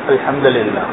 الحمد لله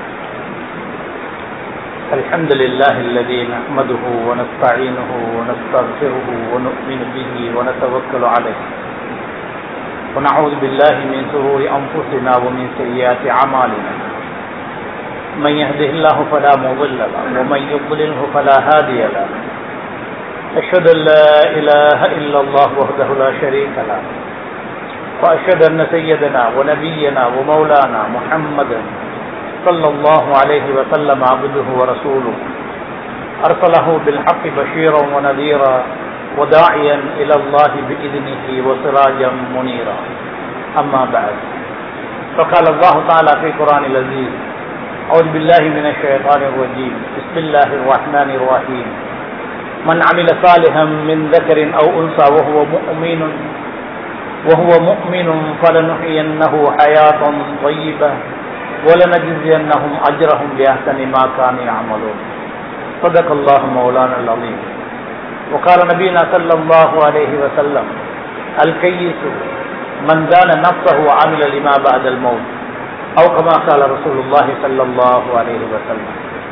الحمد لله الذي نحمده ونستعينه ونستغفره ونؤمن به ونتوكل عليه ونعوذ بالله من شرور أنفسنا ومن سيئات أعمالنا من يهده الله فلا مضل له ومن يضلله فلا هادي له أشهد أن لا إله إلا الله وحده لا شريك له وأشهد أن سيدنا ونبينا ومولانا محمدا صلى الله عليه وسلم عبده ورسوله أرسله بالحق بشيرا ونذيرا وداعيا إلى الله بإذنه وسراجا منيرا أما بعد فقال الله تعالى في القرآن العزيز أعوذ بالله من الشيطان الرجيم بسم الله الرحمن الرحيم من عمل صالحا من ذكر أو أنثى وهو مؤمن وهو مؤمن فلنحيينه حياة طيبة ولنجزينهم أجرهم بأحسن ما كانوا يعملون صدق الله مولانا العظيم وقال نبينا صلى الله عليه وسلم الكيس من دان نفسه وعمل لما بعد الموت أو كما قال رسول الله صلى الله عليه وسلم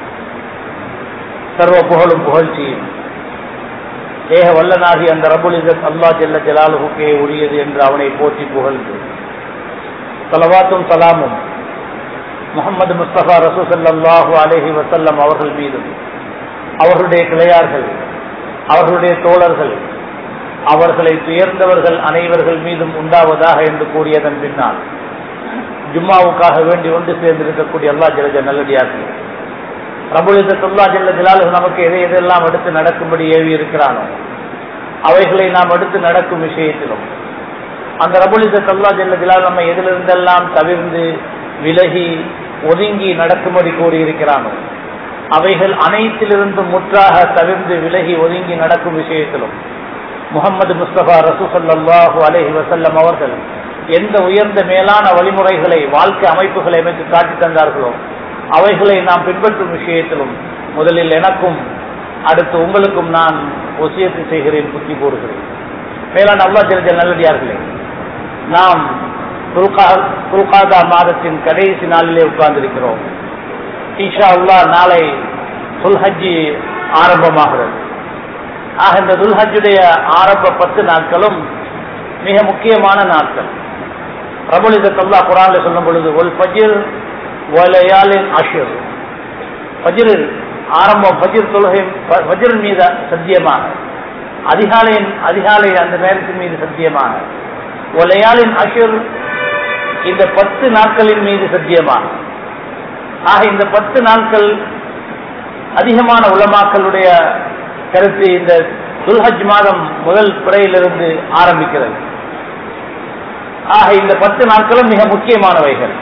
சர்வ புகழும் புகழ்ச்சியும் ஏக வல்லனாகி அந்த ரபுல் இசத் அல்லா ஜெல்ல ஜலாலுக்கே உரியது என்று அவனை போற்றி புகழ்ந்து சலவாத்தும் சலாமும் முகமது முஸ்தபா ரசூ சல்லாஹூ அலஹி வசல்லம் அவர்கள் மீதும் அவர்களுடைய கிளையார்கள் அவர்களுடைய தோழர்கள் அவர்களை துயர்ந்தவர்கள் அனைவர்கள் மீதும் உண்டாவதாக என்று கூறியதன் பின்னால் ஜும்மாவுக்காக வேண்டி ஒன்று சேர்ந்திருக்கக்கூடிய அல்லா ஜலஜ நல்லடியார்கள் ரபுலிசத்துல்லா ஜல்ல ஜலாலு நமக்கு எதை எதெல்லாம் எடுத்து நடக்கும்படி ஏவி இருக்கிறானோ அவைகளை நாம் எடுத்து நடக்கும் விஷயத்திலும் அந்த ரபுலிசத்துல்லா ஜல்ல ஜலால் நம்ம எதிலிருந்தெல்லாம் தவிர்ந்து விலகி ஒதுங்கி நடக்கும்படி கூறியிருக்கிறானோ அவைகள் அனைத்திலிருந்தும் முற்றாக தவிர்ந்து விலகி ஒதுங்கி நடக்கும் விஷயத்திலும் முகமது முஸ்தபா ரசூசல்லாஹு அலஹி வசல்லம் அவர்கள் எந்த உயர்ந்த மேலான வழிமுறைகளை வாழ்க்கை அமைப்புகளை அமைத்து காட்டி தந்தார்களோ அவைகளை நாம் பின்பற்றும் விஷயத்திலும் முதலில் எனக்கும் அடுத்து உங்களுக்கும் நான் ஒசியத்தை செய்கிறேன் புத்தி கூறுகிறேன் மேலான அல்லா ஜெலஜல் நல்லடியார்களே நாம் துல்காதா மாதத்தின் கடைசி நாளிலே உட்கார்ந்திருக்கிறோம் ஈஷா உல்லா நாளை துல்ஹஜ்ஜி ஆரம்பமாகிறது ஆக இந்த துல்ஹஜ்ஜுடைய ஆரம்ப பத்து நாட்களும் மிக முக்கியமான நாட்கள் பிரபலிதத்தல்லா குரான்ல சொல்லும் பொழுது ஒல் பஜிர் வலையாலின் அஷர் பஜிர் ஆரம்பம் பஜிர் தொழுகை பஜிர் மீது சத்தியமாக அதிகாலையின் அதிகாலை அந்த நேரத்தின் மீது சத்தியமாக ஒலையாலின் அஷர் இந்த பத்து நாட்களின் மீது சத்தியமாக ஆக இந்த பத்து நாட்கள் அதிகமான உலமாக்களுடைய கருத்து இந்த துல்ஹஜ் மாதம் முதல் பிறையிலிருந்து ஆரம்பிக்கிறது ஆக இந்த பத்து நாட்களும் மிக முக்கியமானவைகள்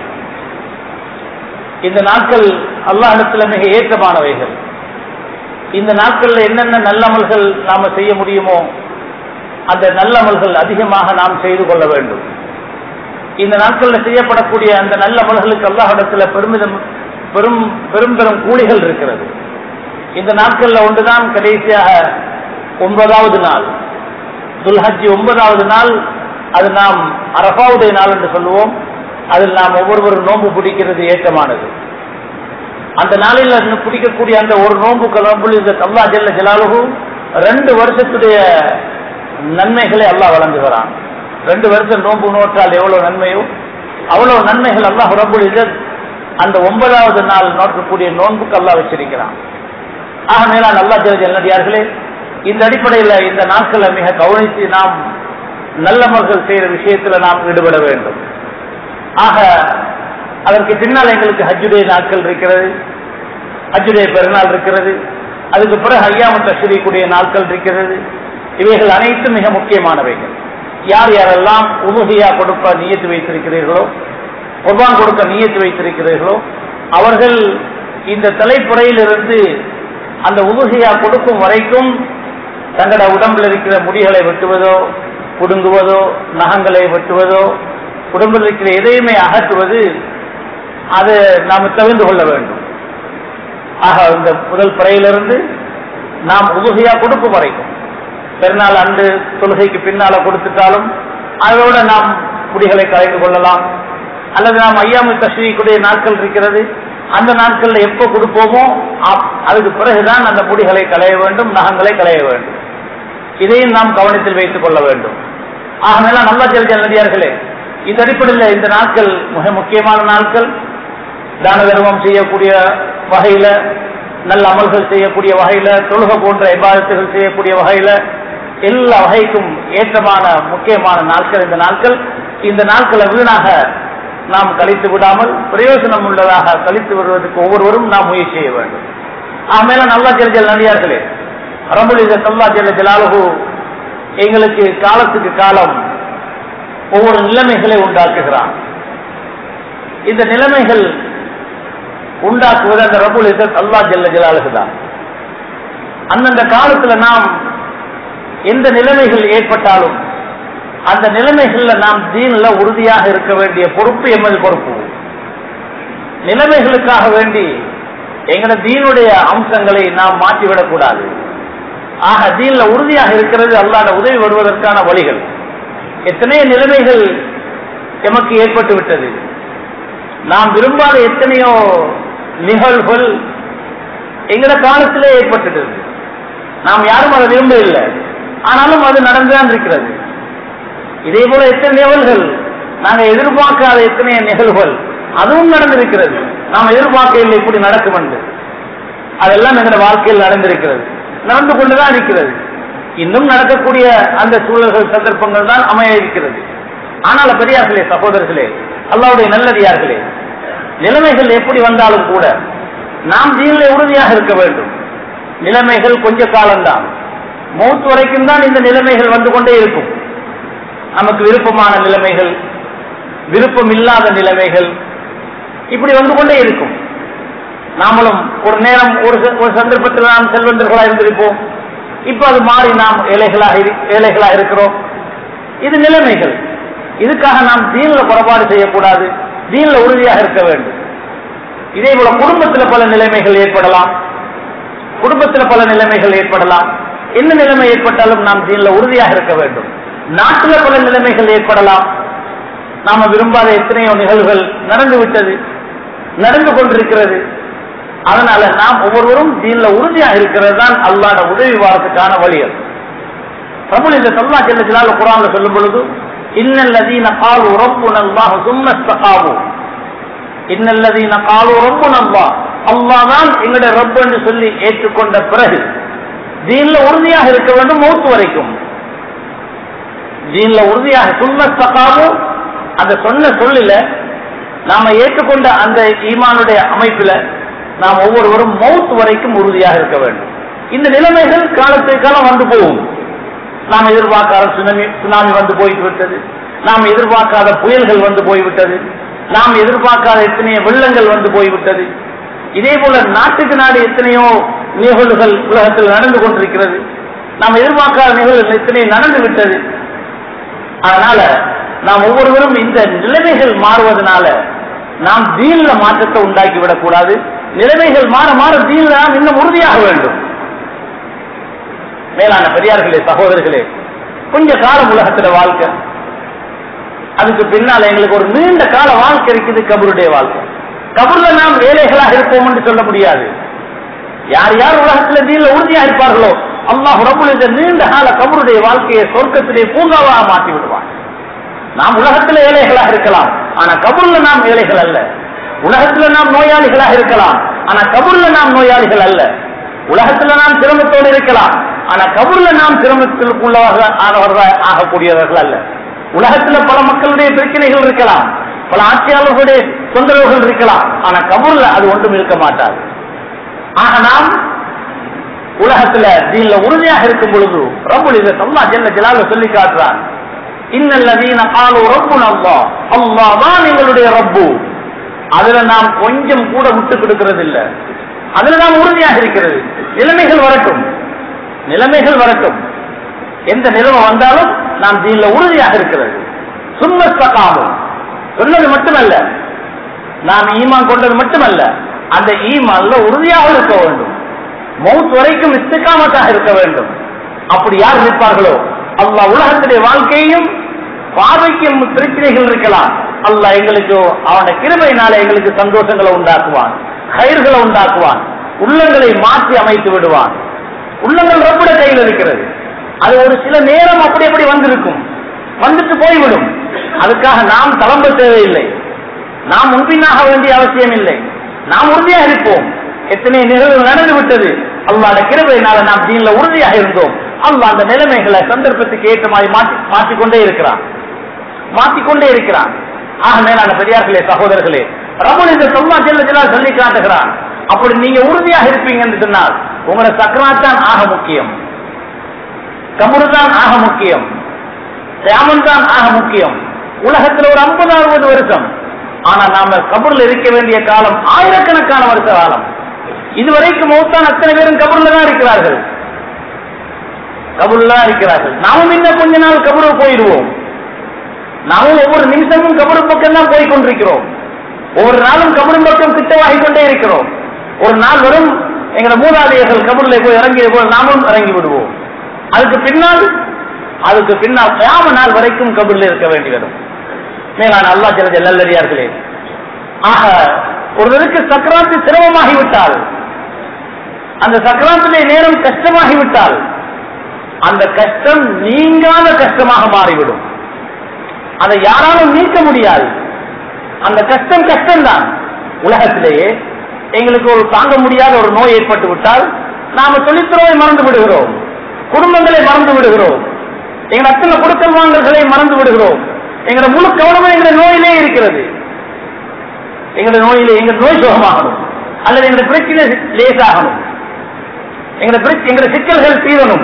இந்த நாட்கள் அல்லாஹிடத்துல மிக ஏற்றமானவைகள் இந்த நாட்கள்ல என்னென்ன நல்லமல்கள் நாம செய்ய முடியுமோ அந்த நல்லமல்கள் அதிகமாக நாம் செய்து கொள்ள வேண்டும் இந்த நாட்களில் செய்யப்படக்கூடிய அந்த நல்ல அமல்களுக்கு அல்லாஹிடத்துல பெருமிதம் பெரும் பெரும் பெரும் கூலிகள் இருக்கிறது இந்த நாட்கள்ல ஒன்றுதான் கடைசியாக ஒன்பதாவது நாள் துல்ஹஜ்ஜி ஒன்பதாவது நாள் அது நாம் அரபாவுடைய நாள் என்று சொல்லுவோம் அதில் நாம் ஒவ்வொருவரும் நோன்பு பிடிக்கிறது ஏற்றமானது அந்த நாளில் பிடிக்கக்கூடிய அந்த ஒரு நோன்பு நோன்பு இந்த அல்லா ஜல்ல ஜலாலுகு ரெண்டு வருஷத்துடைய நன்மைகளை அல்லாஹ் வழங்குகிறான் ரெண்டு வருஷம் நோன்பு நோற்றால் எவ்வளவு நன்மையோ அவ்வளவு நன்மைகள் அல்லாஹ் ரபுல் இசத் அந்த ஒன்பதாவது நாள் நோக்கக்கூடிய நோன்புக்கு அல்லா வச்சிருக்கிறான் ஆக மேலா நல்லா ஜெல ஜல்லடியார்களே இந்த அடிப்படையில் இந்த நாட்களை மிக கவனித்து நாம் நல்லமர்கள் செய்கிற விஷயத்தில் நாம் ஈடுபட வேண்டும் ஆக அதற்கு பின்னால் எங்களுக்கு ஹஜ்ஜுடைய நாட்கள் இருக்கிறது ஹஜ்ஜுடைய பெருநாள் இருக்கிறது அதுக்கு பிறகு ஐயாம தஸ்ரீக்குடைய நாட்கள் இருக்கிறது இவைகள் அனைத்தும் மிக முக்கியமானவைகள் யார் யாரெல்லாம் உதுகையா கொடுக்க நியத்து வைத்திருக்கிறீர்களோ குர்பான் கொடுக்க நியத்து வைத்திருக்கிறீர்களோ அவர்கள் இந்த தலைப்புறையிலிருந்து அந்த உதுகையா கொடுக்கும் வரைக்கும் தங்களோட உடம்பில் இருக்கிற முடிகளை வெட்டுவதோ புடுங்குவதோ நகங்களை வெட்டுவதோ உடம்பில் இருக்கிற எதையுமே அகற்றுவது அது நாம் தவிர்த்து கொள்ள வேண்டும் ஆக இந்த முதல் பிறையிலிருந்து நாம் உதுகையா கொடுக்கும் வரைக்கும் பெருநாள் அன்று தொழுகைக்கு பின்னால கொடுத்துட்டாலும் அதோட நாம் முடிகளை கலைந்து கொள்ளலாம் அல்லது நாம் ஐயாமு தஸ்ரீக்குடைய நாட்கள் இருக்கிறது அந்த நாட்கள்ல எப்போ கொடுப்போமோ அப்- அதுக்கு பிறகுதான் அந்த முடிகளை களைய வேண்டும் நகங்களை களைய வேண்டும் இதையும் நாம் கவனத்தில் வைத்துக் கொள்ள வேண்டும் ஆகவே நல்ல ஜெல் நதியார்களே இந்த அடிப்படையில் இந்த நாட்கள் மிக முக்கியமான நாட்கள் தான தர்மம் செய்யக்கூடிய வகையில நல்ல அமல்கள் செய்யக்கூடிய வகையில தொழுகை போன்ற இபாதத்துகள் செய்யக்கூடிய வகையில எல்லா வகைக்கும் ஏற்றமான முக்கியமான நாட்கள் இந்த நாட்கள் இந்த நாட்களை வீணாக நாம் கழித்து விடாமல் பிரயோஜனம் உள்ளதாக கழித்து வருவதற்கு ஒவ்வொருவரும் நாம் முயற்சி செய்ய வேண்டும் ஆமேல நல்லா ஜெல் நடிகார்களே ரபுலித சல்லா ஜெல்ல ஜலாலுகு எங்களுக்கு காலத்துக்கு காலம் ஒவ்வொரு நிலைமைகளை உண்டாக்குகிறான் இந்த நிலைமைகள் உண்டாக்குவது அந்த ரபுல் இசத் அல்லா ஜெல்ல ஜலாலுக்கு தான் அந்தந்த காலத்துல நாம் எந்த நிலைமைகள் ஏற்பட்டாலும் அந்த நிலைமைகள்ல நாம் தீன்ல உறுதியாக இருக்க வேண்டிய பொறுப்பு எமது பொறுப்பு நிலைமைகளுக்காக வேண்டி எங்களோட தீனுடைய அம்சங்களை நாம் மாற்றிவிடக் கூடாது ஆக தீன்ல உறுதியாக இருக்கிறது அல்லாத உதவி வருவதற்கான வழிகள் எத்தனையோ நிலைமைகள் எமக்கு ஏற்பட்டு விட்டது நாம் விரும்பாத எத்தனையோ நிகழ்வுகள் எங்கட காலத்திலே ஏற்பட்டுட்டது நாம் யாரும் அதை விரும்பவில்லை ஆனாலும் அது நடந்துதான் இருக்கிறது இதே போல எத்தனை நிகழ்வுகள் நாங்க எதிர்பார்க்காத எத்தனை நிகழ்வுகள் அதுவும் நடந்திருக்கிறது நாம் எதிர்பார்க்கவில்லை இப்படி நடக்கும் என்று அதெல்லாம் எங்களுடைய வாழ்க்கையில் நடந்திருக்கிறது நடந்து கொண்டுதான் இருக்கிறது இன்னும் நடக்கக்கூடிய அந்த சூழல்கள் சந்தர்ப்பங்கள் தான் அமைய இருக்கிறது ஆனால் பெரியார்களே சகோதரர்களே அல்லாவுடைய நல்லடியார்களே நிலைமைகள் எப்படி வந்தாலும் கூட நாம் தீனிலே உறுதியாக இருக்க வேண்டும் நிலைமைகள் கொஞ்ச காலம்தான் மௌத் வரைக்கும் தான் இந்த நிலைமைகள் வந்து கொண்டே இருக்கும் நமக்கு விருப்பமான நிலைமைகள் விருப்பம் இல்லாத நிலைமைகள் இப்படி வந்து கொண்டே இருக்கும் நாமளும் ஒரு நேரம் ஒரு ச- ஒரு சந்தர்ப்பத்தில் நாம் செல்வந்தர்களாக இருந்திருப்போம் இப்ப அது மாறி நாம் ஏழைகளாக இரு- ஏழைகளாக இருக்கிறோம் இது நிலைமைகள் இதுக்காக நாம் தீன்ல புறப்பாடு செய்யக்கூடாது தீன்ல உறுதியாக இருக்க வேண்டும் இதே போல குடும்பத்துல பல நிலைமைகள் ஏற்படலாம் குடும்பத்துல பல நிலைமைகள் ஏற்படலாம் என்ன நிலைமை ஏற்பட்டாலும் நாம் தீன்ல உறுதியாக இருக்க வேண்டும் நாட்டுல பல நிலைமைகள் ஏற்படலாம் நாம விரும்பாத எத்தனையோ நிகழ்வுகள் நடந்து விட்டது நடந்து கொண்டிருக்கிறது அதனால நாம் ஒவ்வொருவரும் தீன்ல உறுதியாக இருக்கிறது தான் அல்லாட உதவி வாரத்துக்கான வழிகள் பிரபுல் இந்த சல்லா செல்ல ஜலால குரான்ல சொல்லும் பொழுது இன்னல்லதீன காலு ரப்புன அல்லாஹ் சும்ம இஸ்தகாமு இன்னல்லதீன காலு ரப்புன அல்லாஹ் அல்லாஹ் தான் எங்களுடைய ரப்பு என்று சொல்லி ஏற்றுக்கொண்ட பிறகு தீன்ல உறுதியாக இருக்க வேண்டும் மௌத்து வரைக்கும் தீன்ல உறுதியாக சும்ம இஸ்தகாமு அந்த சொன்ன சொல்லில நாம ஏற்றுக்கொண்ட அந்த ஈமானுடைய அமைப்பில நாம் ஒவ்வொருவரும் மௌத் வரைக்கும் உறுதியாக இருக்க வேண்டும் இந்த நிலைமைகள் காலத்துக்கு காலம் வந்து போகும் நாம் எதிர்பார்க்காத சுனாமி சுனாமி வந்து போய்விட்டு விட்டது நாம் எதிர்பார்க்காத புயல்கள் வந்து போய்விட்டது நாம் எதிர்பார்க்காத எத்தனையோ வெள்ளங்கள் வந்து போய்விட்டது இதே போல நாட்டுக்கு நாடு எத்தனையோ நிகழ்வுகள் உலகத்தில் நடந்து கொண்டிருக்கிறது நாம் எதிர்பார்க்காத நிகழ்வுகள் எத்தனையோ நடந்து விட்டது அதனால நாம் ஒவ்வொருவரும் இந்த நிலைமைகள் மாறுவதனால நாம் தீன்ல மாற்றத்தை உண்டாக்கி விடக்கூடாது நிலைமைகள் மாற மாற தீன்ல நாம் இன்னும் உறுதியாக வேண்டும் மேலான பெரியார்களே சகோதரர்களே கொஞ்ச காலம் உலகத்துல வாழ்க்கை அதுக்கு பின்னால எங்களுக்கு ஒரு நீண்ட கால வாழ்க்கை இருக்குது கபருடைய வாழ்க்கை கபூர்ல நாம் ஏழைகளாக இருப்போம் என்று சொல்ல முடியாது யார் யார் உலகத்துல தீன்ல உறுதியாக இருப்பார்களோ அல்லாஹ் ரபுல் இந்த நீண்ட கால கபருடைய வாழ்க்கையை சொர்க்கத்திலே பூங்காவாக மாற்றி விடுவான் நாம் உலகத்தில் ஏழைகளாக இருக்கலாம் ஆனா கபூர்ல நாம் ஏழைகள் அல்ல உலகத்துல நாம் நோயாளிகளாக இருக்கலாம் ஆனா கபூர்ல நாம் நோயாளிகள் அல்ல உலகத்துல நாம் சிரமத்தோடு இருக்கலாம் ஆனா கபூர்ல நாம் சிரமத்திற்குள்ளவர்கள் ஆனவர்கள் ஆகக்கூடியவர்கள் அல்ல உலகத்துல பல மக்களுடைய பிரச்சனைகள் இருக்கலாம் பல ஆட்சியாளர்களுடைய தொந்தரவுகள் இருக்கலாம் ஆனா கபூர்ல அது ஒன்றும் இருக்க மாட்டாது ஆக நாம் உலகத்துல தீன்ல உறுதியாக இருக்கும் பொழுது ரப்புல் இதை அல்லா ஜல்ல ஜலால சொல்லி காட்டுறான் இன்னல்லதீன காலு ரப்புன் அல்லாஹ் அல்லாஹ் தான் எங்களுடைய ரப்பு அதுல நாம் கொஞ்சம் கூட விட்டு கொடுக்கிறது இல்ல அதுல நாம் உறுதியாக இருக்கிறது நிலைமைகள் வரட்டும் நிலைமைகள் வரட்டும் எந்த நிலைமை வந்தாலும் நாம் தீன்ல உறுதியாக இருக்கிறது சும்மஸ்தகாமும் சொன்னது மட்டுமல்ல நாம் ஈமான் கொண்டது மட்டுமல்ல அந்த ஈமான்ல உறுதியாக இருக்க வேண்டும் மௌத் வரைக்கும் இஸ்திகாமத்தாக இருக்க வேண்டும் அப்படி யார் இருப்பார்களோ அல்லாஹ் உலகத்திலே வாழ்க்கையும் பார்வைக்கும் பிரச்சனைகள் இருக்கலாம் அல்லாஹ் எங்களுக்கு அவன கிருபையினால எங்களுக்கு சந்தோஷங்களை உண்டாக்குவான் கயிர்களை உண்டாக்குவான் உள்ளங்களை மாற்றி அமைத்து விடுவான் உள்ளங்கள் ரப்புட கையில் இருக்கிறது அது ஒரு சில நேரம் அப்படி அப்படி வந்திருக்கும் வந்துட்டு போய்விடும் அதுக்காக நாம் தளம்ப தேவையில்லை நாம் முன்பின்னாக வேண்டிய அவசியம் இல்லை நாம் உறுதியாக இருப்போம் எத்தனை நிகழ்வு நடந்து விட்டது அல்லாட கிருபையினால நாம் தீன்ல உறுதியாக இருந்தோம் அல்லாஹ் அந்த நிலைமைகளை சந்தர்ப்பத்துக்கு ஏற்ற மாதிரி மாற்றி மாற்றிக்கொண்டே இருக்கிறான் மாற்றிக்கொண்டே இருக்கிறான் ஆக மேலான பெரியார்களே சகோதரர்களே ரமன் இந்த சொல்லா செல்ல ஜெல்லா சொல்லி காட்டுகிறான் அப்படி நீங்க உறுதியாக இருப்பீங்க என்று சொன்னால் உங்களோட சக்கராத் தான் ஆக முக்கியம் கமுரு தான் ஆக முக்கியம் தியாமன் தான் ஆக முக்கியம் உலகத்தில் ஒரு ஐம்பது அறுபது வருஷம் ஆனா நாம கபூர்ல இருக்க வேண்டிய காலம் ஆயிரக்கணக்கான வருஷ காலம் இதுவரைக்கும் மௌத்தான் அத்தனை பேரும் கபூர்ல தான் இருக்கிறார்கள் கபூர்ல தான் இருக்கிறார்கள் நாமும் இன்னும் கொஞ்ச நாள் கபூர் போயிடுவோம் நாமும் ஒவ்வொரு நிமிஷமும் கபரு பக்கம் தான் போய் கொண்டிருக்கிறோம் ஒவ்வொரு நாளும் கபரும் பக்கம் கிட்டவாகி கொண்டே இருக்கிறோம் ஒரு நாள் வரும் எங்களோட மூதாதையர்கள் கபூர்ல போய் இறங்கிய போது நாமும் இறங்கி விடுவோம் அதுக்கு பின்னால் அதுக்கு பின்னால் கியாம நாள் வரைக்கும் கபூர்ல இருக்க வேண்டி வரும் மேலான அல்லா ஜல நல்லடியார்களே ஆக ஒருவருக்கு சக்கராத்து சிரமமாகிவிட்டால் அந்த சக்கராத்திலே நேரம் கஷ்டமாகிவிட்டால் அந்த கஷ்டம் நீங்காத கஷ்டமாக மாறிவிடும் அதை யாராலும் நீக்க முடியாது அந்த கஷ்டம் கஷ்டம்தான் உலகத்திலேயே எங்களுக்கு ஒரு தாங்க முடியாத ஒரு நோய் ஏற்பட்டு விட்டால் நாம தொழில்துறையை மறந்து விடுகிறோம் குடும்பங்களை மறந்து விடுகிறோம் எங்கள் அத்தனை கொடுக்கல் வாங்கல்களை மறந்து விடுகிறோம் எங்களோட முழு கவனமும் எங்க நோயிலே இருக்கிறது எங்களோட நோயிலே எங்க நோய் சுகமாகணும் அல்லது எங்களோட பிரச்சனை லேசாகணும் எங்களோட பிரச்ச- எங்களோட சிக்கல்கள் தீரணும்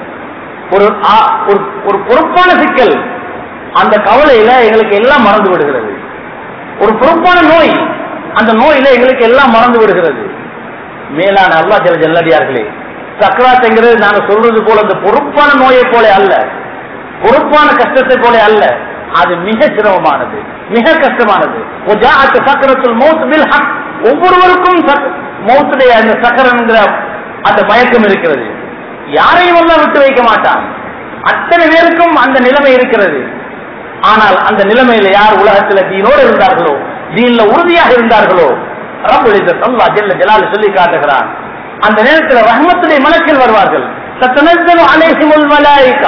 ஒரு ஆ- ஒரு- ஒரு பொறுப்பான சிக்கல் அந்த கவலையில எங்களுக்கு எல்லாம் மறந்து விடுகிறது ஒரு பொறுப்பான நோய் அந்த நோயில எங்களுக்கு எல்லாம் மறந்து விடுகிறது மேலான அல்லா ஜல ஜல்லடியார்களே சக்கராத்துங்கிறது நாங்க சொல்றது போல அந்த பொறுப்பான நோயை போல அல்ல பொறுப்பான கஷ்டத்தை போல அல்ல அது மிக சிரமமானது மிக கஷ்டமானது ஒஜாஅத் சக்கரத்துல் மௌத் பில் ஹக் ஒவ்வொருவருக்கும் சக்- மௌத்துடைய அந்த சக்கரங்கிற அந்த மயக்கம் இருக்கிறது யாரையும் எல்லாம் விட்டு வைக்க மாட்டான் அத்தனை பேருக்கும் அந்த நிலைமை இருக்கிறது ஆனால் அந்த நிலைமையில யார் உலகத்துல தீனோடு இருந்தார்களோ தீன்ல உறுதியாக இருந்தார்களோ ரப்புல் இஸ்ஸத் அல்லாஹ் ஜல்ல ஜலாலு சொல்லி காட்டுகிறான் அந்த நேரத்தில் ரஹ்மத்துடைய மலக்கில் வருவார்கள் தத்தனஸ்ஸலு அலைஹிமுல் மலாயிகா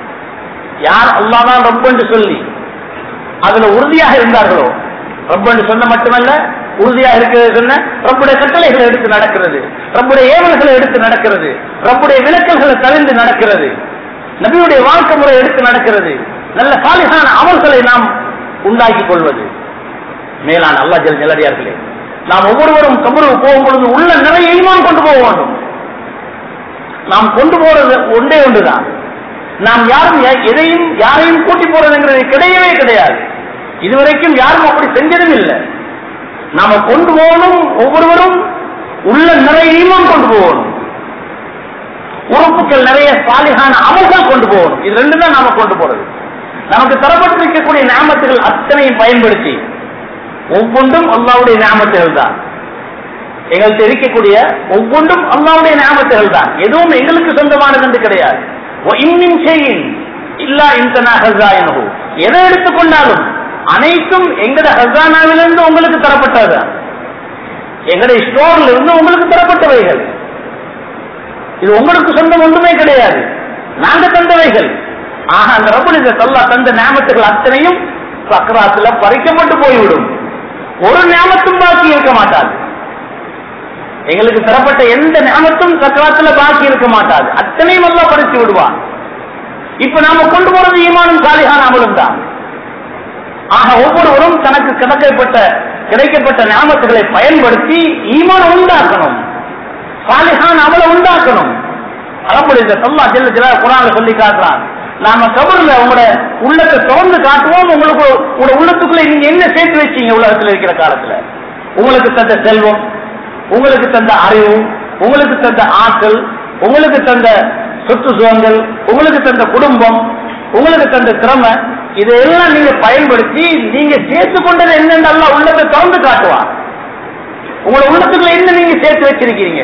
யார் அல்லாஹ் தான் ரப் என்று சொல்லி அதுல உறுதியாக இருந்தார்களோ ரப் என்று சொன்ன மட்டுமல்ல உறுதியாக இருக்கிறது சொன்ன ரப்புடைய கட்டளைகளை எடுத்து நடக்கிறது ரப்புடைய ஏவல்களை எடுத்து நடக்கிறது ரப்புடைய விளக்கல்களை தவிர்த்து நடக்கிறது நபியுடைய வாழ்க்கை முறை எடுத்து நடக்கிறது நல்ல சாலிகான அமல்களை நாம் உண்டாக்கி கொள்வது மேலான அல்லாஹ் ஜல் நிலடியார்களே நாம் ஒவ்வொருவரும் கபருக்கு போகும் பொழுது உள்ள நிறைய ஈமான் கொண்டு போக வேண்டும் நாம் கொண்டு போறது ஒன்றே ஒன்றுதான் நாம் யாரும் யா- எதையும் யாரையும் கூட்டி போறதுங்கிறது கிடையவே கிடையாது இதுவரைக்கும் யாரும் அப்படி செஞ்சதும் இல்லை நாம கொண்டு போகணும் ஒவ்வொருவரும் உள்ள நிறைய ஈமான் கொண்டு போகணும் உறுப்புகள் நிறைய சாலிகான அமல்கள் கொண்டு போகணும் இது ரெண்டு தான் நாம கொண்டு போறது நமக்கு தரப்பட்டிருக்கக்கூடிய நாமத்துகள் அத்தனையும் பயன்படுத்தி ஒவ்வொன்றும் அல்லாவுடைய நாமத்துகள் தான் எங்கள்கிட்ட இருக்கக்கூடிய ஒவ்வொன்றும் அல்லாவுடைய நாமத்துகள் தான் எதுவும் எங்களுக்கு சொந்தமானது என்று கிடையாது இன்னும் செய்யின் இல்லா இந்த ஹசாயினு எதை எடுத்துக்கொண்டாலும் அனைத்தும் எங்கட ஹசானாவிலிருந்து உங்களுக்கு தரப்பட்டதுதான் எங்களுடைய ஸ்டோர்ல இருந்து உங்களுக்கு தரப்பட்டவைகள் இது உங்களுக்கு சொந்தம் ஒன்றுமே கிடையாது நாங்க தந்தவைகள் ஆக அந்த ரபுலித தல்லா தந்த நியாமத்துகள் அத்தனையும் சக்கராத்துல பறிக்கப்பட்டு போய்விடும் ஒரு நியாமத்தும் பாக்கி இருக்க மாட்டாது எங்களுக்கு தரப்பட்ட எந்த நியாமத்தும் சக்கராத்துல பாக்கி இருக்க மாட்டாது அத்தனையும் எல்லாம் பறித்து விடுவான் இப்ப நாம கொண்டு போறது ஈமானும் சாலிகான அமலும் தான் ஆக ஒவ்வொருவரும் தனக்கு கிடைக்கப்பட்ட கிடைக்கப்பட்ட ஞாபகங்களை பயன்படுத்தி ஈமான் உண்டாக்கணும் சாலிகான் அமல உண்டாக்கணும் அளப்படி சொல்லா ஜெல்ல ஜெல குரான சொல்லி காட்டுறான் நாம கபர்ல உங்களோட உள்ளத்தை திறந்து காட்டுவோம் உங்களுக்கு உங்களோட உள்ளத்துக்குள்ள நீங்க என்ன சேர்த்து வச்சீங்க உலகத்துல இருக்கிற காலத்துல உங்களுக்கு தந்த செல்வம் உங்களுக்கு தந்த அறிவு உங்களுக்கு தந்த ஆற்றல் உங்களுக்கு தந்த சொத்து சுகங்கள் உங்களுக்கு தந்த குடும்பம் உங்களுக்கு தந்த திறமை இதையெல்லாம் நீங்க பயன்படுத்தி நீங்க சேர்த்து கொண்டது என்னென்னு அல்லாஹ் உள்ளத்தை திறந்து காட்டுவான் உங்களோட உள்ளத்துக்குள்ள என்ன நீங்க சேர்த்து வச்சிருக்கீங்க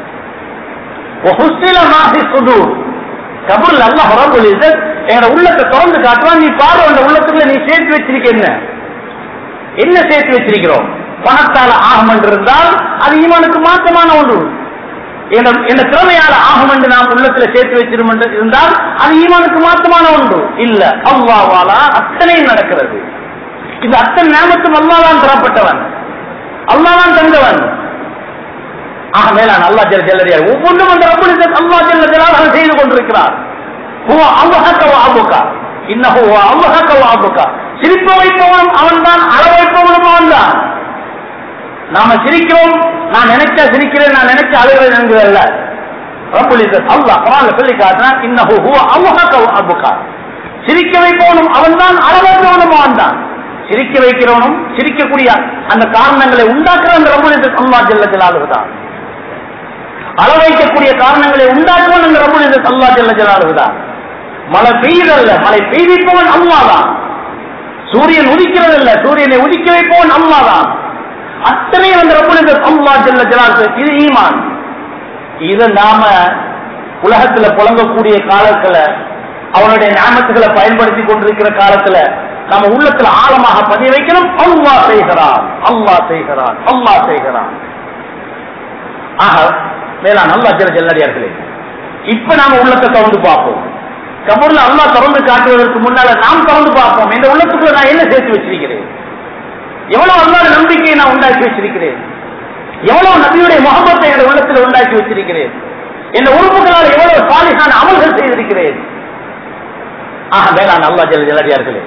وحصل ما في الصدور கபூர்ல அல்லாஹ் ரப்பல் இஸ்ஸத் எங்க உள்ளத்தை திறந்து காட்டுவான் நீ பாரு அந்த உள்ளத்துக்குள்ள நீ சேர்த்து வச்சிருக்க என்ன என்ன சேர்த்து வச்சிருக்கிறோம் பணத்தால ஆகும் என்று இருந்தால் அது ஈமானுக்கு மாற்றமான ஒன்று என்ற திறமையால ஆகும் என்று நாம் உள்ளத்துல சேர்த்து வச்சிரும் என்று இருந்தால் அது ஈமானுக்கு மாற்றமான ஒன்று இல்ல அல்லாவாலா அத்தனையும் நடக்கிறது இந்த அத்தனை நேமத்தும் அல்லாதான் தரப்பட்டவன் அல்லாதான் தந்தவன் ஆக மேலான அல்லா ஜெல் ஜெல்லறியார் ஒவ்வொன்றும் அந்த ரப்பல் அல்லா ஜெல்ல ஜலாலாக செய்து கொண்டிருக்கிறார் ஹுவ அல்லாஹக வ அபுகா இன்னஹு ஹுவ அல்லாஹக வ அபுகா சிரிப்ப வைப்பவனும் அவன்தான் அள வைப்பவனும் அவன்தான் நாம சிரிக்கிறோம் நான் நினைச்சா சிரிக்கிறேன் நான் நினைச்சா அழுகிறேன் என்கிறல்ல ரப்பல் இஸ்ஸத் அல்லாஹ் குர்ஆன்ல சொல்லி காட்டுறான் இன்னஹு ஹுவ அல்லாஹக வ அபுகா சிரிக்க வைப்பவனும் அவன்தான் அள வைப்பவனும் அவன்தான் சிரிக்க வைக்கிறவனும் சிரிக்கக்கூடிய அந்த காரணங்களை உண்டாக்குற அந்த ரப்பல் இஸ்ஸத் அல்லாஹ் ஜல்ல ஜலாலுஹு தான் அள வைக்கக்கூடிய காரணங்களை உண்டாக்குவன் அந்த ரபுல் இந்த அல்லா ஜல்ல ஜலாலுதான் மழை பெய்தல்ல மழை பெய்விப்பவன் அல்லாதான் சூரியன் உதிக்கிறது இல்ல சூரியனை உதிக்க வைப்பவன் அல்லாதான் அத்தனையும் அந்த ரபுல் இந்த அல்லா ஜல்ல ஜலாலு இது ஈமான் இதை நாம உலகத்துல புழங்கக்கூடிய காலத்துல அவனுடைய ஞாபகத்துகளை பயன்படுத்தி கொண்டிருக்கிற காலத்துல நம்ம உள்ளத்துல ஆழமாக பதிய வைக்கணும் அல்லா செய்கிறான் அல்லா செய்கிறான் அல்லா செய்கிறான் ஆக மேலா நல்லா ஜெல ஜெல்லடியார்களே இப்ப நாம உள்ளத்தை திறந்து பார்ப்போம் கபூர்ல அல்லா திறந்து காட்டுவதற்கு முன்னால நாம் திறந்து பார்ப்போம் இந்த உள்ளத்துக்குள்ள நான் என்ன சேர்த்து வச்சிருக்கிறேன் எவ்வளவு அல்லாத நம்பிக்கையை நான் உண்டாக்கி வச்சிருக்கிறேன் எவ்வளவு நபியுடைய முகமத்தை என் உள்ளத்தில் உண்டாக்கி வச்சிருக்கிறேன் இந்த உறுப்புகளால் எவ்வளவு சாலிகான அமல்கள் செய்திருக்கிறேன் ஆக மேலான அல்லா ஜெல ஜெல்லடியார்களே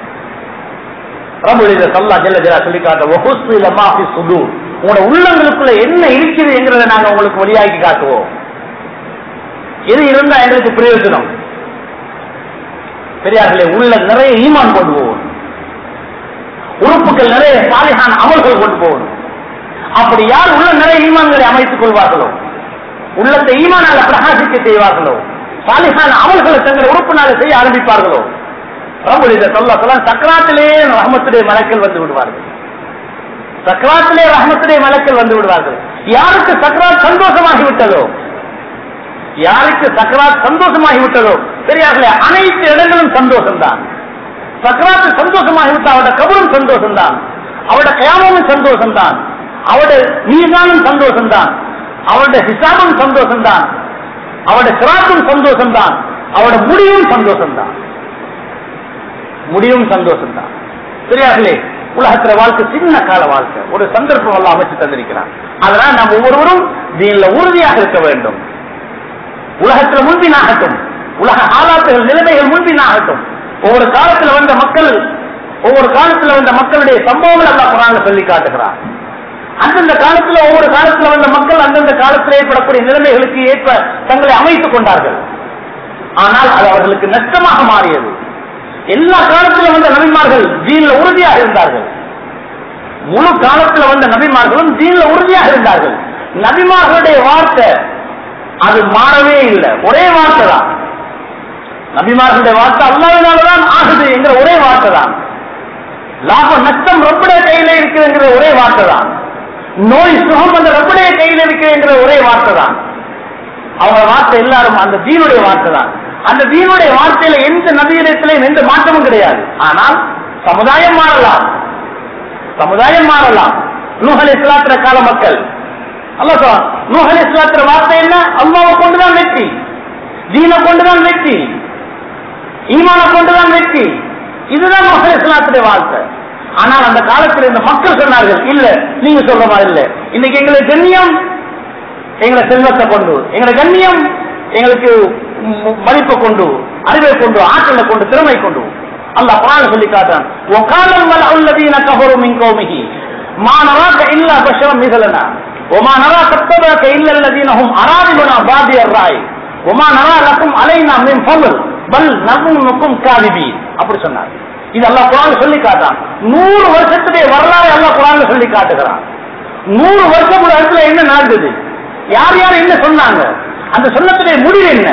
ரபுலித சல்லா ஜெல்ல ஜெலா சொல்லி காட்ட வஹுஸ்ல மாஃபி சுதூர் உங்களோட உள்ளங்களுக்குள்ள என்ன இருக்குது என்கிறத நாங்க உங்களுக்கு வெளியாக்கி காட்டுவோம் எது இருந்தா எங்களுக்கு பிரயோஜனம் பெரியார்களே உள்ள நிறைய ஈமான் கொண்டு போகணும் உறுப்புகள் நிறைய சாலிகான அமல்கள் கொண்டு போகணும் அப்படி யார் உள்ள நிறைய ஈமான்களை அமைத்துக் கொள்வார்களோ உள்ளத்தை ஈமானால பிரகாசிக்க செய்வார்களோ சாலிகான அமல்களை தங்கள் உறுப்பினால செய்ய ஆரம்பிப்பார்களோ ரபுலித சொல்ல சொல்ல சக்கராத்திலே ரஹமத்துடைய மலக்கள் வந்து விடுவார்கள் சக்கராத்திலே ரஹமத்துடைய மலக்கள் வந்து விடுவார்கள் யாருக்கு சக்கராத் சந்தோஷமாகி விட்டதோ யாருக்கு சக்கராத் சந்தோஷமாகி விட்டதோ சரியாகல அனைத்து இடங்களும் சந்தோஷம்தான் சக்கராத்து சந்தோஷமாகி விட்ட அவருடைய கபரும் சந்தோஷம்தான் அவருடைய கயாமமும் சந்தோஷம்தான் அவருடைய மீதானும் சந்தோஷம்தான் அவருடைய ஹிசாபும் சந்தோஷம்தான் அவருடைய சிராத்தும் சந்தோஷம்தான் அவருடைய முடிவும் சந்தோஷம்தான் முடிவும் சந்தோஷம்தான் சரியாகலே உலகத்துல வாழ்க்கை சின்ன கால வாழ்க்கை ஒரு சந்தர்ப்பம் எல்லாம் அமைச்சு தந்திருக்கிறான் அதனால நாம் ஒவ்வொருவரும் தீன்ல உறுதியாக இருக்க வேண்டும் உலகத்துல முன்பினாகட்டும் உலக ஆளாத்துகள் நிலைமைகள் முன்பினாகட்டும் ஒவ்வொரு காலத்துல வந்த மக்கள் ஒவ்வொரு காலத்துல வந்த மக்களுடைய சம்பவங்கள் எல்லாம் குரான்ல சொல்லி காட்டுகிறார் அந்தந்த காலத்துல ஒவ்வொரு காலத்துல வந்த மக்கள் அந்தந்த காலத்தில் ஏற்படக்கூடிய நிலைமைகளுக்கு ஏற்ப தங்களை அமைத்துக் கொண்டார்கள் ஆனால் அது அவர்களுக்கு நஷ்டமாக மாறியது எல்லா காலத்திலும் வந்த நபிமார்கள் ஜீன்ல உறுதியாக இருந்தார்கள் முழு காலத்தில் வந்த நபிமார்களும் ஜீன்ல உறுதியாக இருந்தார்கள் நபிமார்களுடைய வார்த்தை அது மாறவே இல்லை ஒரே வார்த்தை தான் நபிமார்களுடைய வார்த்தை அல்லாவினால்தான் ஆகுது என்கிற ஒரே வார்த்தை தான் லாபம் நஷ்டம் ரொம்படைய கையில இருக்குதுங்கிற ஒரே வார்த்தை தான் நோய் சுகம் அந்த ரொம்படைய கையில இருக்குங்கிற ஒரே வார்த்தை தான் அவங்க வார்த்தை எல்லாரும் அந்த தீனுடைய வார்த்தை தான் அந்த தீனுடைய வார்த்தையில எந்த நவீனத்திலையும் எந்த மாற்றமும் கிடையாது ஆனால் சமுதாயம் மாறலாம் சமுதாயம் மாறலாம் நூஹல் இஸ்லாத்திர கால மக்கள் அல்ல சொல்றான் நூஹல் இஸ்லாத்திர வார்த்தை என்ன அல்லாவை கொண்டுதான் வெற்றி தீனை கொண்டுதான் வெற்றி ஈமான கொண்டுதான் வெற்றி இதுதான் நூஹல் இஸ்லாத்துடைய வார்த்தை ஆனால் அந்த காலத்தில் இந்த மக்கள் சொன்னார்கள் இல்ல நீங்க சொல்ற மாதிரி இல்ல இன்னைக்கு எங்களுக்கு கண்ணியம் எங்களை செல்வத்தை கொண்டு எங்களை கண்ணியம் எங்களுக்கு மதிப்பை கொண்டு அறிவை கொண்டு ஆற்றலை கொண்டு திறமை கொண்டு அல்லாஹ் குரான் சொல்லி காட்டான் ஒகாலம் வல் அல்லதீன கஃபரு மின் கௌமிஹி மா நராக இல்லா பஷரம் மிதலனா وما نرى تتبعك إلا الذين هم أرادلنا بادي الرأي وما نرى لكم علينا من فضل بل نظنكم كاذبين அப்படி சொன்னார் இது அல்லாஹ் குரான் சொல்லி காட்டான் நூறு வருஷத்துடைய வரலாறு அல்லாஹ் குரான் சொல்லி காட்டுகிறான் நூறு வருஷம் உலகத்துல என்ன நடந்தது யார் யார் என்ன சொன்னாங்க அந்த சொன்னத்துடைய முடிவு என்ன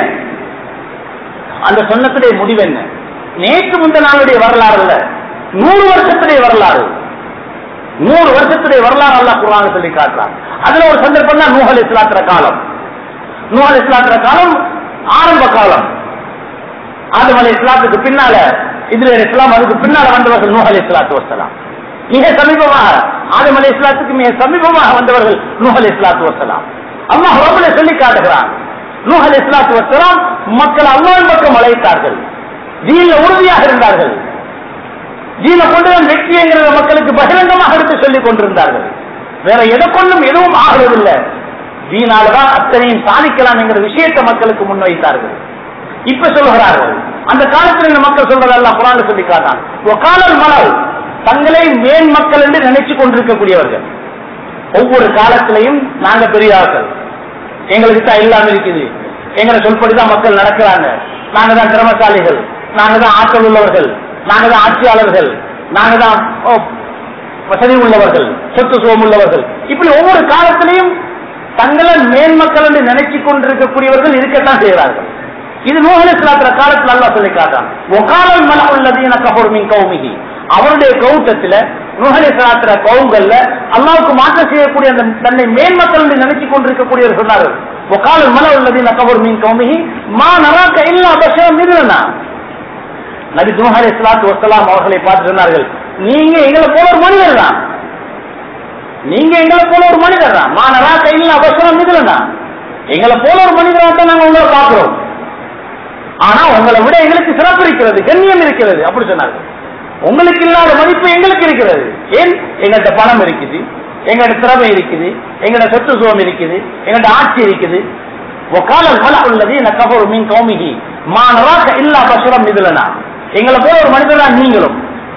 அந்த சொன்னத்துடைய முடிவு என்ன நேற்று முந்த நாளுடைய வரலாறு அல்ல நூறு வருஷத்துடைய வரலாறு நூறு வருஷத்துடைய வரலாறு அல்ல குரான் சொல்லி காட்டுறான் அதுல ஒரு சந்தர்ப்பம் தான் நூஹல் இஸ்லாத்திர காலம் நூஹல் இஸ்லாத்திர காலம் ஆரம்ப காலம் ஆதம் அலி இஸ்லாத்துக்கு பின்னால இதுல இஸ்லாம் அதுக்கு பின்னால வந்தவர்கள் நூஹல் இஸ்லாத்து வசலாம் மிக சமீபமாக ஆதம் அலி இஸ்லாத்துக்கு மிக சமீபமாக வந்தவர்கள் நூஹ் அலி இஸ்லாத்து வசலாம் அல்லாஹ் ரபுல சொல்லி காட்டுகிறான் நூஹ் அலி இஸ்லாத்து வசலாம் மக்கள் அல்லாஹ் பக்கம் அழைத்தார்கள் தீன்ல உறுதியாக இருந்தார்கள் தீன கொண்டுதான் வெற்றி என்கிற மக்களுக்கு பகிரங்கமாக எடுத்து சொல்லிக் கொண்டிருந்தார்கள் வேற எதை கொண்டும் எதுவும் ஆகிறதில்லை தீனாலதான் அத்தனையும் சாதிக்கலாம் என்கிற விஷயத்தை மக்களுக்கு முன்வைத்தார்கள் இப்ப சொல்லுகிறார்கள் அந்த காலத்தில் இந்த மக்கள் சொல்றதெல்லாம் குரான் சொல்லி காட்டான் ஒகாலல் மலர் தங்களை மேன் மக்கள் என்று நினைச்சு கொண்டிருக்கக்கூடியவர்கள் ஒவ்வொரு காலத்திலையும் நாங்க பெரியார்கள் எங்களுக்கு தான் எல்லாம் இருக்குது எங்களை சொல்படிதான் மக்கள் நடக்கிறாங்க நாங்க தான் திறமசாலிகள் நாங்க தான் ஆற்றல் உள்ளவர்கள் நாங்க தான் ஆட்சியாளர்கள் நாங்க தான் ஓ, வசதி உள்ளவர்கள் சொத்து சுகம் உள்ளவர்கள் இப்படி ஒவ்வொரு காலத்திலையும் தங்களை மேன்மக்கள் என்று நினைச்சு கொண்டிருக்கக்கூடியவர்கள் இருக்கத்தான் செய்கிறார்கள் இது நூகலிஸ்லாத்திர காலத்தில் அல்லா சொல்லி காட்டான் ஒகாலல் மல உள்ளது என கபோர்மின் கௌமிகி அவருடைய கௌட்டத்துல நூகலிஸ்லாத்திர கவுங்கல்ல அல்லாவுக்கு மாற்றம் செய்யக்கூடிய அந்த தன்னை மேன்மக்கள் என்று நினைச்சு கொண்டிருக்கக்கூடியவர் சொன்னார்கள் ஒகாலல் மல உள்ளது என கபோர்மின் கௌமிகி மா நராக்க இல்லா அபஷம் இருந்தனா நபி நூஹ் அலைஹிஸ்ஸலாத்து வஸ்ஸலாம் அவர்களை பார்த்து சொன்னார்கள் நீங்க எங்களை போல ஒரு மனிதர் தான் நீங்க எங்களை போல ஒரு மனிதர் தான் மானரா கையில் அவசரம் இதுலனா எங்களை போல ஒரு மனிதராக தான் நாங்க உங்களை பார்க்கிறோம் ஆனா உங்களை விட எங்களுக்கு சிறப்பு இருக்கிறது கண்ணியம் இருக்கிறது அப்படி சொன்னார்கள் உங்களுக்கு இல்லாத மதிப்பு எங்களுக்கு இருக்கிறது ஏன் எங்கள்கிட்ட பணம் இருக்குது எங்கள்ட்ட திறமை இருக்குது எங்கள்ட்ட சொத்து சுகம் இருக்குது எங்கள்ட்ட ஆட்சி இருக்குது وقال الملأ الذين كفروا من قومه ما نراك الا بشرا مثلنا எங்களை போல ஒரு மனிதர் தான் நீங்களும்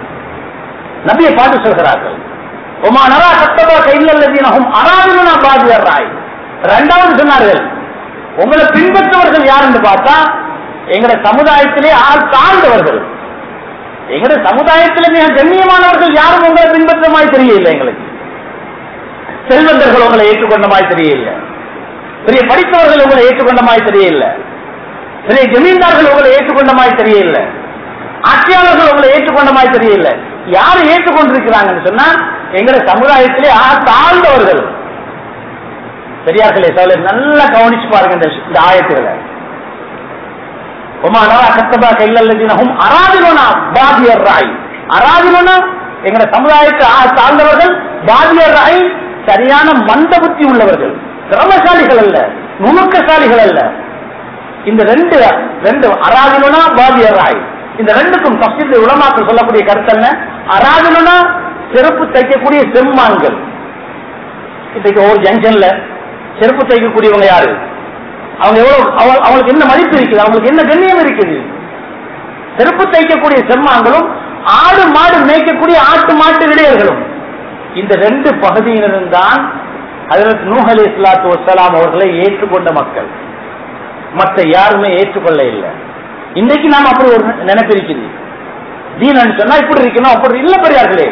நபியை பார்த்து சொல்கிறார்கள் உமா நரா கத்தபா கைல்லல்லதீனஹும் அராதினா பாதியர் ராய் ரெண்டாவது சொன்னார்கள் உங்களை பின்பற்றவர்கள் யார் என்று பார்த்தா எங்களுடைய சமுதாயத்திலே ஆள் தாழ்ந்தவர்கள் எங்களுடைய சமுதாயத்திலே மிக கண்ணியமானவர்கள் யாரும் உங்களை பின்பற்ற மாதிரி தெரியல எங்களுக்கு செல்வந்தர்கள் உங்களை ஏற்றுக்கொண்ட மாதிரி தெரியல பெரிய படித்தவர்கள் உங்களை ஏற்றுக்கொண்ட மாதிரி தெரியல பெரிய ஜமீன்தார்கள் உங்களை ஏற்றுக்கொண்ட மாதிரி தெரியல ஆட்சியாளர்கள் உங்களை ஏற்றுக்கொண்ட மாதிரி தெரியல யாரு ஏற்றுக்கொண்டிருக்கிறாங்கன்னு சொன்னா எங்களை சமுதாயத்திலே ஆ தாழ்ந்தவர்கள் பெரியார்களே சோழ நல்லா கவனிச்சு பாருங்க இந்த இந்த ஆயத்துகளை உமானா கத்தபா கைல்லல்லதினஹும் அராதிலுனா பாதியர் ராய் அராதிலுனா எங்கட சமுதாயத்தை ஆ தாழ்ந்தவர்கள் பாதியர் ராய் சரியான மந்த புத்தி உள்ளவர்கள் திறமசாலிகள் அல்ல நுணுக்கசாலிகள் அல்ல இந்த ரெண்டு ரெண்டு அராதிலுனா பாதியர் ராய் இந்த ரெண்டுக்கும் தப்சீல் உலமாக்கள் சொல்லக்கூடிய கருத்து என்ன அராதிலுனா செருப்பு தைக்கக்கூடிய செம்மான்கள் இன்னைக்கு ஒரு ஜங்ஷன்ல செருப்பு தைக்கக்கூடியவங்க யாரு அவங்க எவ்வளவு அவ- அவங்களுக்கு என்ன மதிப்பு இருக்குது அவங்களுக்கு என்ன கண்ணியம் இருக்குது செருப்பு தைக்கக்கூடிய செம்மான்களும் ஆடு மாடு மேய்க்கக்கூடிய ஆட்டு மாட்டு இடையர்களும் இந்த ரெண்டு பகுதியினரும் தான் ஹஜரத் நூஹ் அலி இஸ்லாத்து வசலாம் அவர்களை ஏற்றுக்கொண்ட மக்கள் மற்ற யாருமே ஏற்றுக்கொள்ள இல்லை இன்னைக்கு நாம் அப்படி ஒரு நினைப்பு இருக்குது தீனன்னு சொன்னா இப்படி இருக்கணும் அப்படி இல்ல பெரியார்களே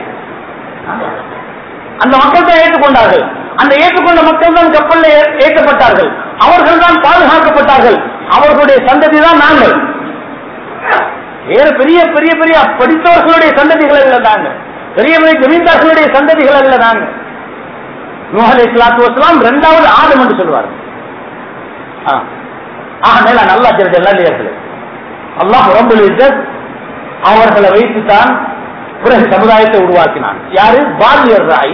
அந்த மக்கள் தான் ஏற்றுக்கொண்டார்கள் அந்த ஏற்றுக்கொண்ட மக்கள் தான் கப்பல்ல ஏ- ஏற்றப்பட்டார்கள் அவர்கள் தான் பாதுகாக்கப்பட்டார்கள் அவர்களுடைய சந்ததி தான் நாங்கள் வேற பெரிய பெரிய பெரிய படித்தவர்களுடைய சந்ததிகள் அல்ல நாங்க பெரிய பெரிய ஜமீன்தார்களுடைய சந்ததிகள் அல்ல நாங்க நூஹலை இஸ்லாத்து வசலாம் இரண்டாவது ஆதம் என்று சொல்வார் ஆ. ஆக மேல நல்லா தெரிஞ்ச நல்லே அல்லாஹ் ரபுல் இஸ்ஸத் அவர்களை வைத்துத்தான் பிறகு சமுதாயத்தை உருவாக்கினான் யாரு பாலியர் ராய்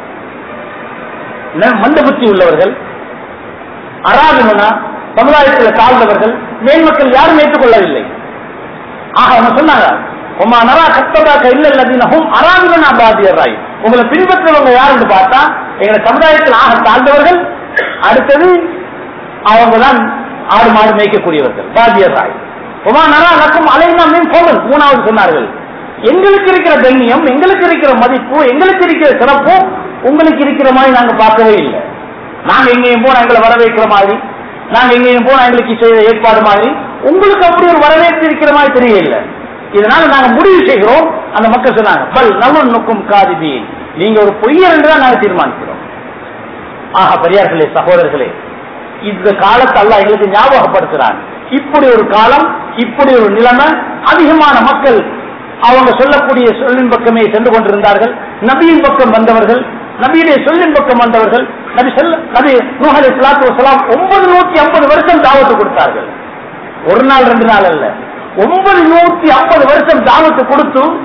ந- மந்த புத்தி உள்ளவர்கள் அராதனா சமுதாயத்தில் தாழ்ந்தவர்கள் மேன்மக்கள் யாரும் ஏற்றுக்கொள்ளவில்லை ஆக அவங்க சொன்னாங்க உமா நரா கத்தபாக்க இல்லல்லதீனஹும் அராதனா பாதியர் ராய் உங்களை பின்பற்றவங்க யாருன்னு பார்த்தா எங்களை சமுதாயத்தில் ஆக தாழ்ந்தவர்கள் அடுத்தது அவங்க தான் ஆடு மாடு மேய்க்கக்கூடியவர்கள் பாதியர் ராய் உமா நரா நக்கும் அலைனா மீன் போகல் மூணாவது சொன்னார்கள் எங்களுக்கு இருக்கிற கண்ணியம் எங்களுக்கு இருக்கிற மதிப்பு எங்களுக்கு இருக்கிற சிறப்பு உங்களுக்கு இருக்கிற மாதிரி நாங்க பார்க்கவே இல்லை நாங்க எங்கேயும் போனா எங்களை வரவேற்கிற மாதிரி நாங்க எங்கேயும் போனா எங்களுக்கு செய்த ஏற்பாடு மாதிரி உங்களுக்கு அப்படி ஒரு வரவேற்பு இருக்கிற மாதிரி தெரியல இதனால நாங்க முடிவு செய்கிறோம் அந்த மக்கள் சொன்னாங்க பல் நல்ல நோக்கும் காதிபி நீங்க ஒரு பொய்யர் என்றுதான் நாங்க தீர்மானிக்கிறோம் ஆஹா பெரியார்களே சகோதரர்களே இந்த காலத்தை அல்லாஹ் எங்களுக்கு ஞாபகப்படுத்துறாங்க இப்படி ஒரு காலம் இப்படி ஒரு நிலைமை அதிகமான மக்கள் அவங்க சொல்லக்கூடிய சொல்லின் பக்கமே சென்று கொண்டிருந்தார்கள் நபியின் பக்கம் வந்தவர்கள் நபியுடைய சொல்லின் பக்கம் வந்தவர்கள் நபி செல்ல நபி நூஹலை சலாத்து வசலாம் ஒன்பது நூத்தி ஐம்பது வருஷம் தாவத்து கொடுத்தார்கள் ஒரு நாள் ரெண்டு நாள் அல்ல ஒன்பது நூத்தி ஐம்பது வருஷம் தாவத்து கொடுத்து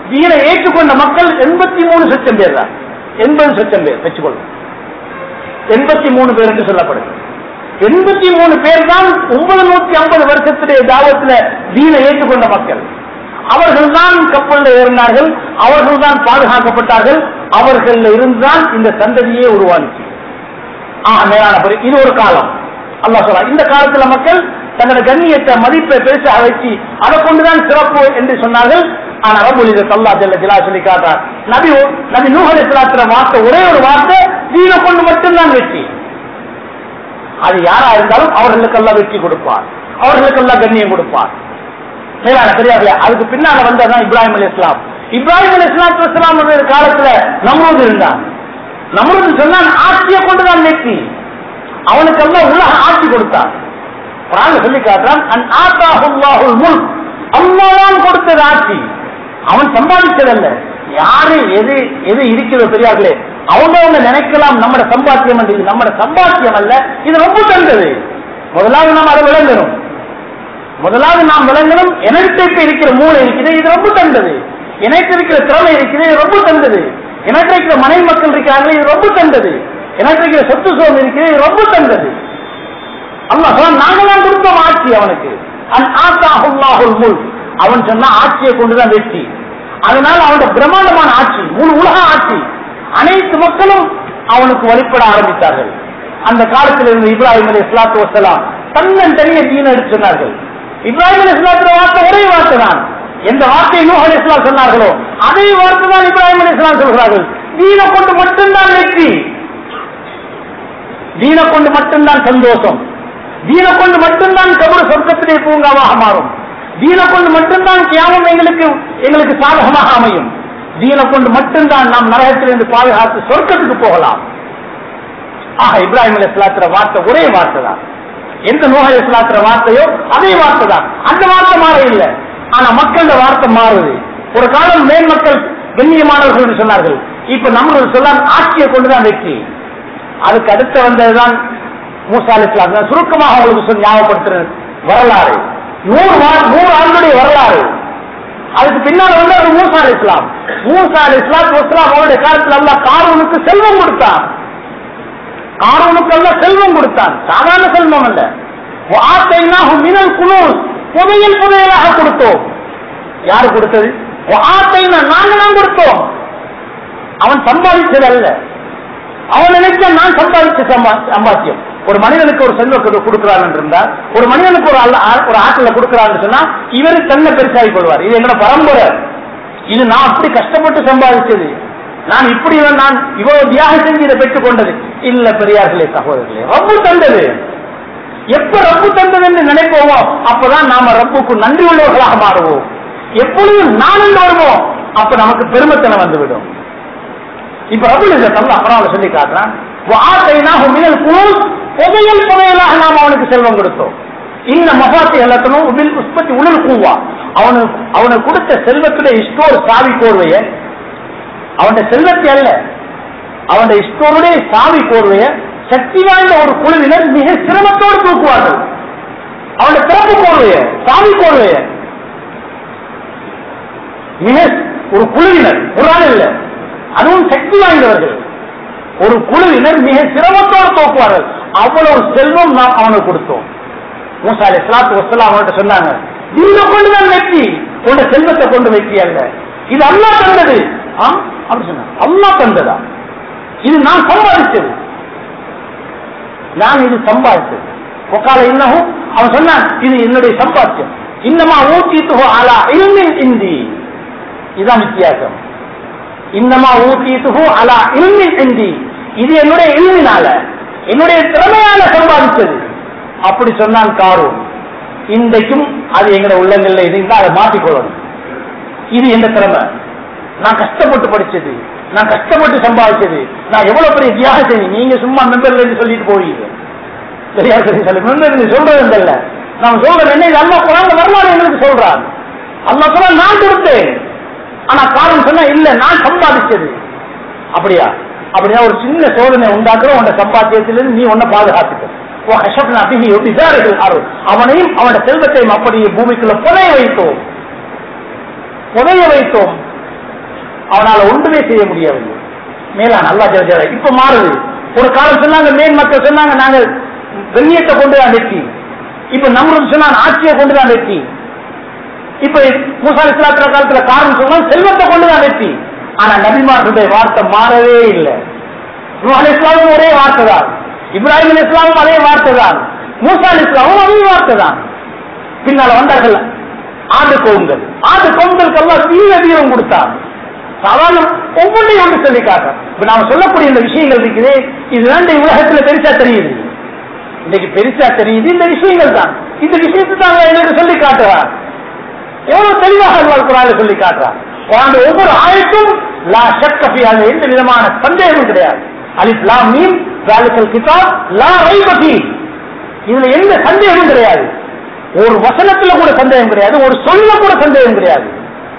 தீனை ஏற்றுக்கொண்ட மக்கள் எண்பத்தி மூணு லட்சம் பேர் தான் எண்பது லட்சம் பேர் வச்சுக்கொள்ளும் எண்பத்தி மூணு பேர் என்று சொல்லப்படுது எண்பத்தி மூணு பேர் தான் ஒன்பது நூத்தி ஐம்பது வருஷத்துடைய தாவத்துல தீனை ஏற்றுக்கொண்ட மக்கள் அவர்கள் தான் கப்பலில் ஏறினார்கள் அவர்கள் தான் பாதுகாக்கப்பட்டார்கள் அவர்கள் இருந்துதான் இந்த சந்ததியே உருவானுச்சு ஆ மேலான பெரு- இது ஒரு காலம் அல்லாஹ் சொல்றா இந்த காலத்துல மக்கள் தங்களோட கண்ணியத்தை மதிப்பை பெருசா வச்சு அதை கொண்டுதான் சிறப்பு என்று சொன்னார்கள் ஆனா ரபுல் இதை அல்லா ஜல்ல ஜிலா சொல்லி காட்டார் நபி நபி நூஹல் இஸ்லாத்துல வார்த்தை ஒரே ஒரு வார்த்தை தீனை கொண்டு மட்டும்தான் வெற்றி அது யாரா இருந்தாலும் அவர்களுக்கெல்லாம் வெற்றி கொடுப்பார் அவர்களுக்கெல்லாம் கண்ணியம் கொடுப்பார் மேலான பெரியார்களே அதுக்கு பின்னால வந்ததான் இப்ராஹிம் அலி இஸ்லாம் இப்ராஹிம் அலி இஸ்லாத்து இஸ்லாம் காலத்துல நம்ரூத் இருந்தான் நம்ரூத் சொன்னான் ஆட்சியை கொண்டுதான் வெற்றி அவனுக்கெல்லாம் உலக ஆட்சி கொடுத்தான் குரான்ல சொல்லி காட்டுறான் அன் ஆத்தாஹுல்லாஹுல் முல்க் அல்லாஹ் கொடுத்தது ஆட்சி அவன் சம்பாதிச்சதல்ல யாரு எது எது இருக்கிறதோ பெரியார்களே அவங்க அவங்க நினைக்கலாம் நம்மட சம்பாத்தியம் என்று இது நம்மட சம்பாத்தியம் அல்ல இது ரொம்ப தந்தது முதலாவது நாம் அதை விளங்கணும் முதலாவது நாம் விளங்கணும் எனக்கு இப்ப இருக்கிற மூளை இருக்குது இது ரொம்ப தந்தது எனக்கு இருக்கிற திறமை இருக்குது இது ரொம்ப தந்தது எனக்கு இருக்கிற மனைவி மக்கள் இருக்கிறாங்களே இது ரொம்ப தந்தது எனக்கு இருக்கிற சொத்து சோகம் இருக்குது இது ரொம்ப தந்தது அல்லாஹ் சொன்னா நாங்க தான் கொடுத்தோம் ஆட்சி அவனுக்கு அன் ஆத்தாஹுல்லாஹுல் முல்க் அவன் சொன்னா ஆட்சியை கொண்டுதான் வெற்றி அதனால அவனுடைய பிரம்மாண்டமான ஆட்சி முழு உலக ஆட்சி அனைத்து மக்களும் அவனுக்கு வழிபட ஆரம்பித்தார்கள் அந்த காலத்தில் இருந்த இப்ராஹிம் அலி இஸ்லாத்து வசலாம் தன்னன் தனிய தீன எடுத்து சொன்னார்கள் இப்ராஹிம் அலி இஸ்லாத்துல வார்த்தை ஒரே வார்த்தை தான் எந்த வார்த்தை நூஹ் அலி இஸ்லாம் சொன்னார்களோ அதே வார்த்தை தான் இப்ராஹிம் அலி இஸ்லாம் சொல்கிறார்கள் தீனை கொண்டு மட்டும்தான் வெற்றி தீனை கொண்டு மட்டும்தான் சந்தோஷம் தீனை கொண்டு மட்டும்தான் கபர் சொர்க்கத்திலே பூங்காவாக மாறும் தீனை கொண்டு மட்டும்தான் கியாமம் எங்களுக்கு எங்களுக்கு சாதகமாக அமையும் தீனை கொண்டு மட்டும்தான் நாம் நரகத்திலிருந்து பாதுகாத்து சொர்க்கத்துக்கு போகலாம் ஆக இப்ராஹிம் அலி இஸ்லாத்திர வார்த்தை ஒரே வார்த்தை தான் எந்த நூஹ் இஸ்லாத்திர வார்த்தையோ அதே வார்த்தை தான் அந்த வார்த்தை மாற இல்லை ஆனா மக்களோட வார்த்தை மாறுது ஒரு காலம் மேல் மக்கள் கண்ணியமானவர்கள் என்று சொன்னார்கள் இப்ப நம்மளோட சொல்லாம் ஆட்சியை கொண்டுதான் வெற்றி அதுக்கு அடுத்து வந்ததுதான் மூசா அலி இஸ்லாம் நான் சுருக்கமாக உங்களுக்கு சொல்லி ஞாபகப்படுத்துறேன் வரலாறு நூறு வா- நூறு ஆண்டுடைய வரலாறு அதுக்கு பின்னால் வந்து அது மூசா அலி இஸ்லாம் மூசா அலி இஸ்லாம் இஸ்லாம் அவருடைய காலத்தில் அல்லாஹ் காரூனுக்கு செல்வம் கொடுத்தான் காரூனுக்கு எல்லாம் செல்வம் கொடுத்தான் சாதாரண செல்வம் அல்ல வார்த்தைனாக மினல் குழு புதையல் புதையலாக கொடுத்தோம் யாரு கொடுத்தது வார்த்தைனா நாங்க தான் கொடுத்தோம் அவன் சம்பாதிச்சது அல்ல அவன் நினைச்சா நான் சம்பாதிச்ச சம்பா- சம்பாத்தியம் ஒரு மனிதனுக்கு ஒரு செல்வம் கொடு- கொடுக்கிறான் இருந்தால் ஒரு மனிதனுக்கு ஒரு அல்ல- ஆ- ஒரு ஆற்றல கொடுக்கிறான்னு சொன்னா இவரு தன்னை பெருசாகி கொள்வார் இது என்னோட பரம்பரை இது நான் அப்படி கஷ்டப்பட்டு சம்பாதிச்சது நான் இப்படி நான் இவ்வளவு தியாகம் செஞ்சு இதை பெற்றுக் கொண்டது இல்ல பெரியார்களே சகோதரர்களே ரப்பு தந்தது எப்ப ரப்பு தந்தது என்று நினைப்போமோ அப்பதான் நாம ரப்புக்கு நன்றி உள்ளவர்களாக மாறுவோம் எப்பொழுதும் நான் என்று வருவோம் அப்ப நமக்கு பெருமைத்தனம் வந்துவிடும் இப்ப ரபுல் இஸ்ஸத் அல்லாஹ் குர்ஆன்ல சொல்லி காட்டுறான் வஆதைனாஹு மினல் குனூஸ் புதையல் புதையலாக நாம் அவனுக்கு செல்வம் கொடுத்தோம் இந்த மஃபாத்தி எல்லாத்தனும் பில் உற்பத்தி உணர் கூவா அவனுக்கு அவனுக்கு கொடுத்த செல்வத்துடைய ஸ்டோர் சாவி கோர்வைய அவனுடைய செல்வத்தை அல்ல அவனுடைய ஸ்டோருடைய சாவி கோர்வைய சக்தி வாய்ந்த ஒரு குழுவினர் மிக சிரமத்தோடு தூக்குவார்கள் அவனுடைய பிறப்பு கோர்வைய சாவி கோர்வைய மிக ஒரு குழுவினர் ஒரு ஆள் இல்லை அதுவும் சக்தி வாய்ந்தவர்கள் ஒரு குழுவினர் மிக சிரமத்தோடு தோக்குவார்கள் அவ்வளவு செல்வம் நாம் அவனுக்கு கொடுத்தோம் மூசா அலி இஸ்லாத்து வசலாம் அவன்கிட்ட சொன்னாங்க நீங்க கொண்டுதான் வெற்றி உங்க செல்வத்தை கொண்டு வெற்றி அல்ல இது அல்லா தந்தது ஆ அப்படி சொன்னாங்க அல்லா தந்ததா இது நான் சம்பாதிச்சது நான் இது சம்பாதிச்சது ஒக்கால இன்னமும் அவன் சொன்னான் இது என்னுடைய சம்பாத்தியம் இன்னமா ஊட்டி ஆலா இல்மின் இந்தி இதுதான் வித்தியாசம் இன்னமா ஊட்டியத்துகு அலா இல்மின் இந்தி இது என்னுடைய இல்மினால என்னுடைய திறமையால சம்பாதிச்சது அப்படி சொன்னான் காரூன் இன்றைக்கும் அது எங்கட உள்ளங்கள்ல இருந்தா அதை மாற்றிக்கொள்ளணும் இது எந்த திறமை நான் கஷ்டப்பட்டு படிச்சது நான் கஷ்டப்பட்டு சம்பாதிச்சது நான் எவ்வளவு பெரிய தியாகம் செய்தி நீங்க சும்மா மெம்பர்ல இருந்து சொல்லிட்டு போவீங்க சரியா சரி சொல்லு மெம்பர் இருந்து சொல்றது இல்ல நான் சொல்றேன் என்ன இது அல்லா குரான் வரலாறு எங்களுக்கு சொல்றான் அல்லா சொன்னா நான் கொடுத்தேன் ஆனா காரணம் சொன்னா இல்ல நான் சம்பாதிச்சது அப்படியா அப்படின்னா ஒரு சின்ன சோதனை உண்டாக்குற உன்னை சம்பாத்தியத்திலிருந்து நீ உன்னை பாதுகாத்துக்க وَخَشَفْنَا بِهِ وَبِدَارِهِ الْأَرْضِ அவனையும் அவனுடைய செல்வத்தையும் அப்படியே பூமிக்குள்ள புதைய வைத்தோம் புதைய வைத்தோம் அவனால ஒன்றுமே செய்ய முடியவில்லை மேலான அல்லா ஜெய இப்ப மாறுது ஒரு காலம் சொன்னாங்க மேன் மக்கள் சொன்னாங்க நாங்கள் வெள்ளியத்தை கொண்டு தான் வெற்றி இப்ப நம்மளும் சொன்னாங்க ஆட்சியை கொண்டு தான் வெற்றி இப்ப மூசா இஸ்லாத்திர காலத்துல காரணம் சொன்னா செல்வத்தை கொண்டு தான் வெற்றி ஆனா நபிமார்களுடைய வார்த்தை மாறவே இல்லை நூஹ் இஸ்லாமும் ஒரே வார்த்தை தான் இப்ராஹிம் அலி இஸ்லாமும் அதே வார்த்தை தான் மூசா அலி இஸ்லாமும் அதே வார்த்தை தான் பின்னால வந்தார்கள் ஆடு கோவுங்கள் ஆடு கோவுங்களுக்கு எல்லாம் வீர வீரம் கொடுத்தாங்க சாதாரண ஒவ்வொன்றையும் ஒன்று சொல்லி காட்டுறேன் இப்ப நாம சொல்லக்கூடிய இந்த விஷயங்கள் இருக்குது இது ரெண்டு உலகத்துல பெருசா தெரியுது இன்னைக்கு பெருசா தெரியுது இந்த விஷயங்கள் தான் இந்த விஷயத்தை தான் எங்களுக்கு சொல்லி காட்டுறார் எவ்வளவு தெளிவாக அல்லாஹ் குரானில் சொல்லி காட்டுறார் குரான் ஒவ்வொரு ஆயத்தும் லா ஷக்கஃபி அதுல எந்த விதமான சந்தேகமும் கிடையாது அலிஃப் லா மீம் ஜாலிகல் கிதாப் லா ரைபஃபி இதுல எந்த சந்தேகமும் கிடையாது ஒரு வசனத்துல கூட சந்தேகம் கிடையாது ஒரு சொல்ல கூட சந்தேகம் கிடையாது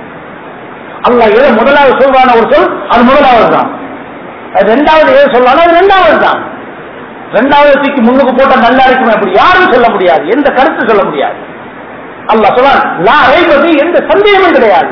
அல்லாஹ் எதை முதலாவது சொல்றான ஒரு சொல் அது முதலாவது தான் அது ரெண்டாவது எது சொல்றானோ அது ரெண்டாவது தான் ரெண்டாவது தூக்கி முன்னுக்கு போட்டா நல்லா இருக்கும் அப்படி யாரும் சொல்ல முடியாது எந்த கருத்து சொல்ல முடியாது அல்லாஹ் சொல்றான் லா ரைபதி எந்த சந்தேகமும் கிடையாது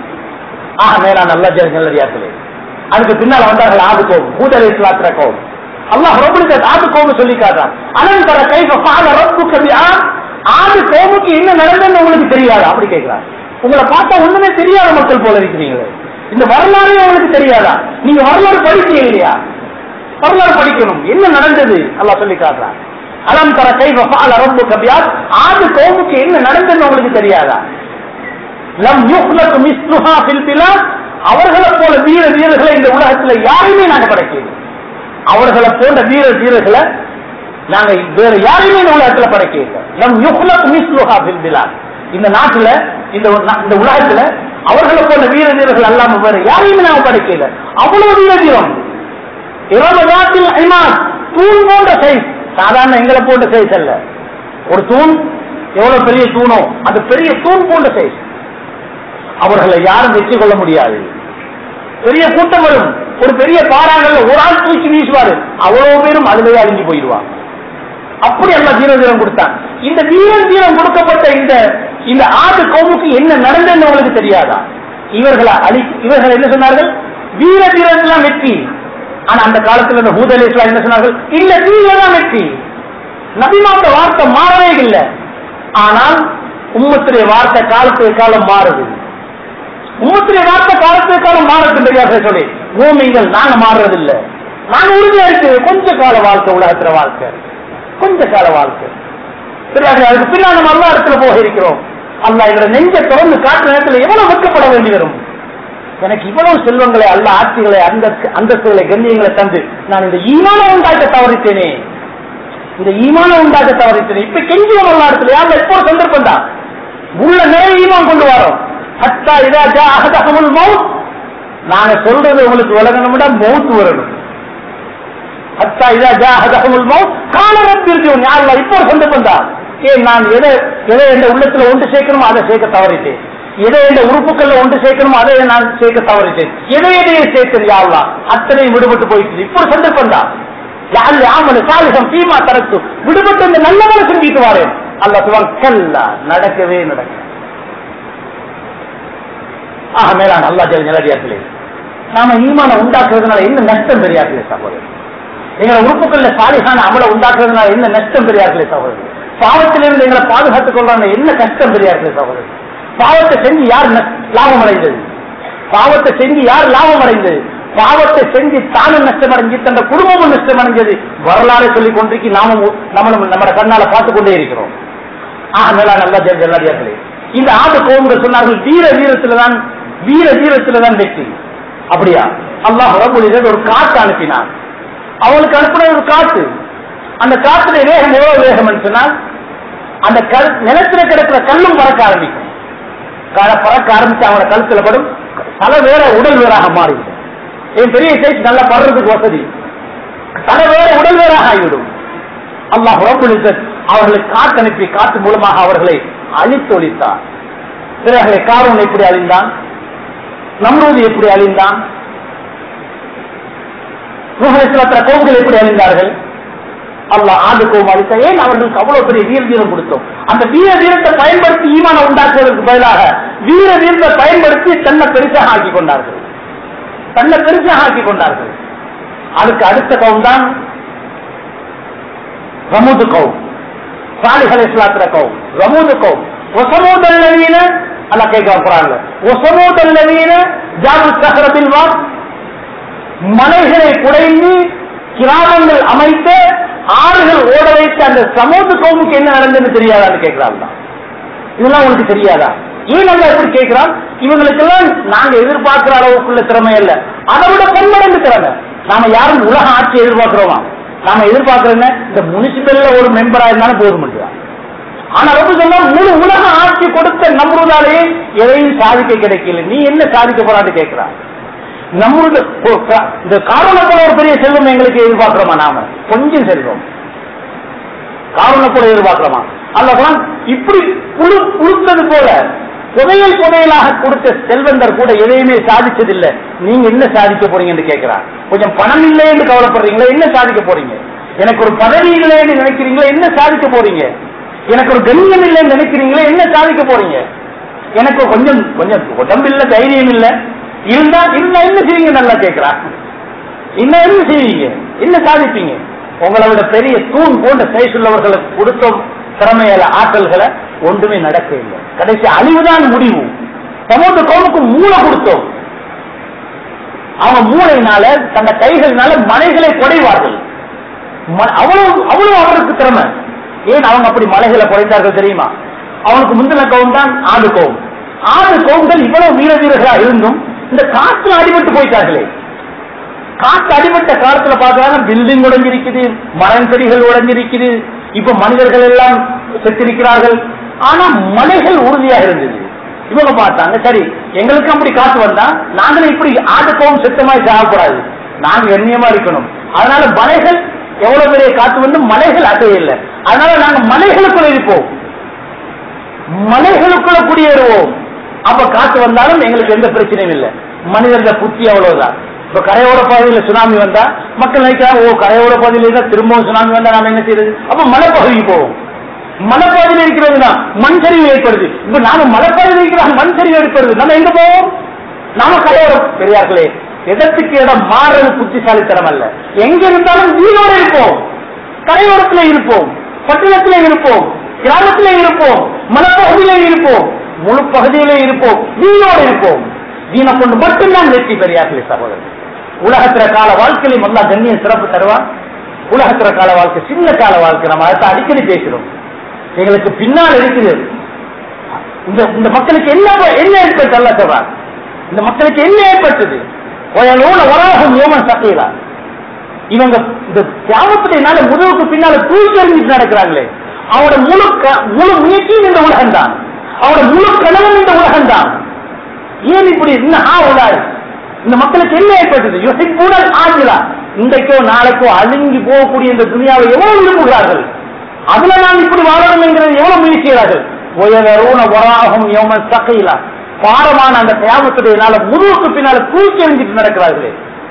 ஆக மேலான நல்ல நல்லடியார்களே அதுக்கு பின்னால் வந்தார்கள் ஆது கோவும் பூதலை இஸ்லாத்திர கோவும் அல்லாஹ் ரபுலுக்கு ஆது கோவும் சொல்லி காட்டுறான் அனன் தர கைஃப ஃபால ரப்புக்க பிஆத் ஆது கோமுக்கு என்ன நடந்ததுன்னு உங்களுக்கு தெரியாதா அப்படி கேட்கிறார் உங்களை பார்த்தா ஒண்ணுமே தெரியாத மக்கள் போல இருக்கிறீங்களே இந்த வரலாறே உங்களுக்கு தெரியாதா நீங்க வரலாறு படிச்சீங்க இல்லையா வரலாறு படிக்கணும் என்ன நடந்தது அல்லாஹ் சொல்லி காட்டுறான் அலம் தர கைஃப ஃபால ரப்புக்க பிஆத் ஆது கோமுக்கு என்ன நடந்ததுன்னு உங்களுக்கு தெரியாதா லம் யுஹ்லக் மிஸ்லுஹா ஃபில் பிலாத் அவர்களை போல வீர வீரர்களை இந்த உலகத்துல யாருமே நாங்க படைக்கல அவர்களை போன்ற வீர வீரர்களை நாங்க வேற யாருமே இந்த உலகத்துல படைக்கல லம் யுஹ்லக் மிஸ்லுஹா ஃபில் பிலாத் இந்த நாட்டுல இந்த ஒரு நா- இந்த உலகத்துல அவர்களை போன்ற வீர வீரர்கள் அல்லாம வேற யாரையுமே நாங்க படைக்கல அவ்வளவு வீர வீரம் இரவதாத்தில் ஐமான் தூண் போன்ற சைஸ் சாதாரண எங்களை போன்ற சைஸ் அல்ல ஒரு தூண் எவ்வளவு பெரிய தூணோ அந்த பெரிய தூண் போன்ற சைஸ் அவர்களை யாரும் வெற்றி கொள்ள முடியாது பெரிய கூட்டம் வரும் ஒரு பெரிய பாறாங்கல்ல ஒரு ஆள் தூக்கி வீசுவாரு அவ்வளவு பேரும் அதுலயே அழிஞ்சு போயிடுவாங்க அப்படி எல்லாம் வீர தீரம் கொடுத்தான் இந்த வீரன் தீரம் கொடுக்கப்பட்ட இந்த இந்த ஆடு கோமுக்கு என்ன நடந்ததுன்னு உங்களுக்கு தெரியாதா இவர்களை அழி இவர்கள் என்ன சொன்னார்கள் வீர தீரத்தெல்லாம் வெற்றி ஆனா அந்த காலத்துல இந்த ஹூதல் இஸ்லாம் என்ன சொன்னார்கள் இல்ல வீர தான் வெற்றி நபிமாவோட வார்த்தை மாறவே இல்லை ஆனால் உம்மத்துடைய வார்த்தை காலத்துக்கு காலம் மாறுது உம்மத்துடைய வார்த்தை காலத்துக்கு காலம் மாறட்டும் தெரியாத சொல்லி பூமிகள் நாங்க மாறுறதில்ல நாங்க உறுதியா இருக்கு கொஞ்ச கால வாழ்க்கை உலகத்துல வாழ்க்கை கொஞ்ச கால வாழ்க்கை பிறகு அதுக்கு பின்னால் நம்ம அல்லா இடத்துல போக இருக்கிறோம் அல்லா எங்களை நெஞ்ச திறந்து காட்டுற நேரத்தில் எவ்வளவு வெட்கப்பட வேண்டி வரும் எனக்கு இவ்வளவு செல்வங்களை அல்ல ஆட்சிகளை அந்த அந்தஸ்துகளை கண்ணியங்களை தந்து நான் இந்த ஈமான உண்டாக்க தவறித்தேனே இந்த ஈமான உண்டாக்க தவறித்தேனே இப்ப கெஞ்சுவோம் அல்லா இடத்துல யாரும் எப்போ சந்தர்ப்பம் தான் உள்ள நிறைய ஈமான் கொண்டு வரோம் ஹத்தா இதா ஜா அகதகமுல் மவுத் நாங்க சொல்றது உங்களுக்கு விளங்கணும்னா மௌத் வரணும் ஹத்தா இதா ஜா அகதகமுல் மவுத் கால ரப்பிருக்கும் யாருல இப்போ ஒரு சந்தர்ப்பம் தான் ஏன் நான் எதை எதை எந்த உள்ளத்துல ஒன்று சேர்க்கணுமோ அதை சேர்க்க தவறிட்டேன் எதை எந்த உறுப்புகள்ல ஒன்று சேர்க்கணுமோ அதை நான் சேர்க்க தவறிட்டேன் எதை எதையே சேர்த்தது யாருலா அத்தனையும் விடுபட்டு போயிட்டு இப்போ ஒரு சந்தர்ப்பம் தான் யாரு ஆமல சாலிசம் சீமா தரத்து விடுபட்டு இந்த நல்லவரை செஞ்சுட்டு வாரேன் அல்ல சொல்லுவாங்க கல்லா நடக்கவே நடக்க ஆக மேலான அல்லா ஜெய நிலடியார்களே நாம ஈமான உண்டாக்குறதுனால என்ன நஷ்டம் பெரியார்களே சகோதரர் எங்களை உறுப்புகள்ல சாலிகான அமலை உண்டாக்குறதுனால என்ன நஷ்டம் பெரியார்களே சகோதரர் பாவத்திலிருந்து எங்களை பாதுகாத்துக் கொள்றாங்க என்ன கஷ்டம் பெரியார்களே சகோதரர் பாவத்தை செஞ்சு யார் ந- லாபம் அடைந்தது பாவத்தை செஞ்சு யார் லாபம் அடைந்தது பாவத்தை செஞ்சு தானும் நஷ்டம் அடைஞ்சு தந்த குடும்பமும் நஷ்டம் அடைஞ்சது வரலாறு சொல்லிக் கொண்டிருக்கி நாமும் நம்மளும் நம்ம கண்ணால பார்த்து கொண்டே இருக்கிறோம் ஆக மேலா நல்லா ஜெல்லாடியார்களே இந்த ஆட்டு கோமுக சொன்னார்கள் வீர வீரத்துல தான் வீர வீரத்துல தான் வெற்றி அப்படியா அல்லாஹ் ரபுல் இஸ்ஸத் ஒரு காற்று அனுப்பினான் அவனுக்கு அனுப்பின ஒரு காற்று அந்த காற்றுடைய வேகம் எவ்வளவு வேகம் சொன்னால் அந்த கல் நிலத்துல கிடக்கிற கல்லும் பறக்க ஆரம்பிக்கும் க- பறக்க ஆரம்பிச்சு அவனோட கழுத்துல படும் தலை வேற உடல் வேறாக மாறிடும் என் பெரிய சைஸ் நல்லா படுறதுக்கு வசதி தலை வேற உடல் வேறாக ஆகிவிடும் அல்லாஹ் ரப்புல் இஸ்ஸத் அவர்களை காத்து அனுப்பி காத்து மூலமாக அவர்களை அழித்தொழித்தார் பிறகு காரூன் எப்படி அழிந்தான் நம்ரூது எப்படி அழிந்தான் நூகலத்திர கோவுகள் எப்படி அழிந்தார்கள் அல்லாஹ் ஆண்டு கோவம் அளித்த ஏன் அவர்களுக்கு அவ்வளவு பெரிய வீர தீரம் கொடுத்தோம் அந்த வீர தீரத்தை பயன்படுத்தி ஈமான உண்டாக்குவதற்கு பதிலாக வீர தீரத்தை பயன்படுத்தி தன்னை பெருசாக ஆக்கி கொண்டார்கள் தன்னை பெருசாக ஆக்கி கொண்டார்கள் அதுக்கு அடுத்த கவுன் தான் ரமூது கவுன் சாலிஹ் அலைஹிஸ்ஸலாத்துல கவுன் ரமூது கவுன் ஒசமூத் அல்லவீன அல்ல கேட்க குரான்ல ஒசமூத் அல்லவீன ஜாபு சஹரபில் வா மலைகளை குடைந்து கிராமங்கள் அமைத்து ஆறுகள் ஓட வைத்து அந்த சமூக கவுமுக்கு என்ன நடந்ததுன்னு தெரியாதான்னு கேட்கிறாங்க இதெல்லாம் உனக்கு தெரியாதா ஏன் நம்ம எப்படி கேட்கிறான் இவங்களுக்கெல்லாம் நாங்க எதிர்பார்க்கிற அளவுக்குள்ள திறமை அல்ல அதை விட பன்மடங்கு திறமை நாம யாரும் உலக ஆட்சி எதிர்பார்க்கிறோமா நாம எதிர்பார்க்கிறோங்க இந்த முனிசிபல்ல ஒரு மெம்பரா இருந்தாலும் போதும் ஆனா ரொம்ப சொன்னா முழு உலக ஆட்சி கொடுத்த நம்மளுதாலே எதையும் சாதிக்க கிடைக்கல நீ என்ன சாதிக்க போறான்னு கேட்கிறான் நம்மளுடைய ஓ, கா- இந்த காரண போல ஒரு பெரிய செல்வம் எங்களுக்கு எதிர்பார்க்கிறோமா நாம கொஞ்சம் செல்வம் காரண கூட எதிர்பார்க்கிறோமா அல்லதான் இப்படி புழு புழுத்தது போல புதையல் புதையலாக கொடுத்த செல்வந்தர் கூட எதையுமே சாதிச்சதில்லை நீங்க என்ன சாதிக்க போறீங்கன்னு கேட்கிறார் கொஞ்சம் பணம் இல்லை என்று கவலைப்படுறீங்களா என்ன சாதிக்க போறீங்க எனக்கு ஒரு பதவி இல்லை என்று நினைக்கிறீங்களா என்ன சாதிக்க போறீங்க எனக்கு ஒரு கண்ணியம் இல்லைன்னு நினைக்கிறீங்களா என்ன சாதிக்க போறீங்க எனக்கு கொஞ்சம் கொஞ்சம் உடம்பு இல்ல தைரியம் இல்ல இருந்தா இருந்தா என்ன செய்வீங்க நல்லா கேட்கிறா இன்னும் என்ன செய்வீங்க என்ன சாதிப்பீங்க உங்களை விட பெரிய தூண் போன்ற சைஸ் உள்ளவர்களுக்கு கொடுத்தோம் திறமையில ஆற்றல்களை ஒன்றுமே நடக்க இல்லை கடைசி அழிவுதான் முடிவு சமூக கோமுக்கு மூளை கொடுத்தோம் அவங்க மூளையினால தந்த கைகளினால மலைகளை குடைவார்கள் ம- அவ்வளவு அவ்வளவு அவருக்கு திறமை ஏன் அவங்க அப்படி மலைகளை குறைந்தார்கள் தெரியுமா அவனுக்கு முந்தின கவுன் தான் ஆடு கோவம் ஆடு கோவுகள் இவ்வளவு வீர வீரர்களா இருந்தும் இந்த காற்றுல அடிபட்டு போயிட்டார்களே காற்று அடிபட்ட காலத்துல பார்த்தாங்க பில்டிங் உடைஞ்சிருக்குது மரம் செடிகள் உடைஞ்சிருக்குது இப்ப மனிதர்கள் எல்லாம் செத்திருக்கிறார்கள் ஆனா மலைகள் உறுதியாக இருந்தது இவங்க பார்த்தாங்க சரி எங்களுக்கு அப்படி காத்து வந்தா நாங்களும் இப்படி ஆட்டுக்கவும் செத்தமாய் சாகக்கூடாது நாங்க எண்ணியமா இருக்கணும் அதனால மலைகள் எவ்வளவு பெரிய காத்து வந்து மலைகள் அசைய இல்லை அதனால நாங்க மலைகளுக்குள்ள இருப்போம் மலைகளுக்குள்ள குடியேறுவோம் அப்ப காத்து வந்தாலும் எங்களுக்கு எந்த பிரச்சனையும் இல்லை மனிதர்கள் புத்தி அவ்வளவுதான் இப்ப கரையோர பகுதியில சுனாமி வந்தா மக்கள் நினைக்கிறாங்க ஓ கரையோர பகுதியில இருந்தா திரும்பவும் சுனாமி வந்தா நாம என்ன செய்யறது அப்ப மலைப்பகுதிக்கு போவோம் மலைப்பகுதியில் இருக்கிறது தான் மண் சரிவு ஏற்படுது இப்ப நாம மலைப்பகுதியில் இருக்கிற மண் சரிவு ஏற்படுது நம்ம எங்க போவோம் நாம கரையோரம் பெரியார்களே இடத்துக்கு இடம் மாறுறது புத்திசாலித்தனம் அல்ல எங்க இருந்தாலும் வீடோட இருப்போம் கரையோரத்திலே இருப்போம் பட்டணத்திலே இருப்போம் கிராமத்திலே இருப்போம் மலைப்பகுதியிலே இருப்போம் முழு பகுதியிலே இருப்போம் வீணோடு இருப்போம் வீணை கொண்டு மட்டும்தான் வெற்றி பெரியார்களே சகோதரர் உலகத்திர கால வாழ்க்கையிலும் எல்லாம் கண்ணியம் சிறப்பு தருவான் உலகத்திர கால வாழ்க்கை சின்ன கால வாழ்க்கை நம்ம அதை அடிக்கடி பேசுறோம் எங்களுக்கு பின்னால் இருக்குது இந்த இந்த மக்களுக்கு என்ன என்ன ஏற்பட்டு அல்ல சொல்றாங்க இந்த மக்களுக்கு என்ன ஏற்பட்டது ஒயலோட வராகும் யோமன் சக்கையிலா இவங்க இந்த தியாகத்தினால முதுகுக்கு பின்னால தூக்கி எறிஞ்சிட்டு நடக்கிறாங்களே அவனோட முழு க- முழு முயற்சியும் இந்த உலகம்தான் அவனோட முழு கனவும் இந்த உலகம்தான் ஏன் இப்படி இன்னும் ஆ உள்ளாரு இந்த மக்களுக்கு என்ன ஏற்பட்டது யோசிப்பூடல் ஆஜிலா இன்றைக்கோ நாளைக்கோ அழுங்கி போகக்கூடிய இந்த துனியாவை எவ்வளவு விரும்புகிறார்கள் அதுல நான் இப்படி வாழணும் என்கிறது எவ்வளவு முயற்சிகிறார்கள் உயரூன வராகும் யோம சக்கையிலா பாரமான அந்த தியாகத்துடைய நாள முதுகுக்கு பின்னால தூக்கி எறிஞ்சிட்டு நடக்கிறார்களே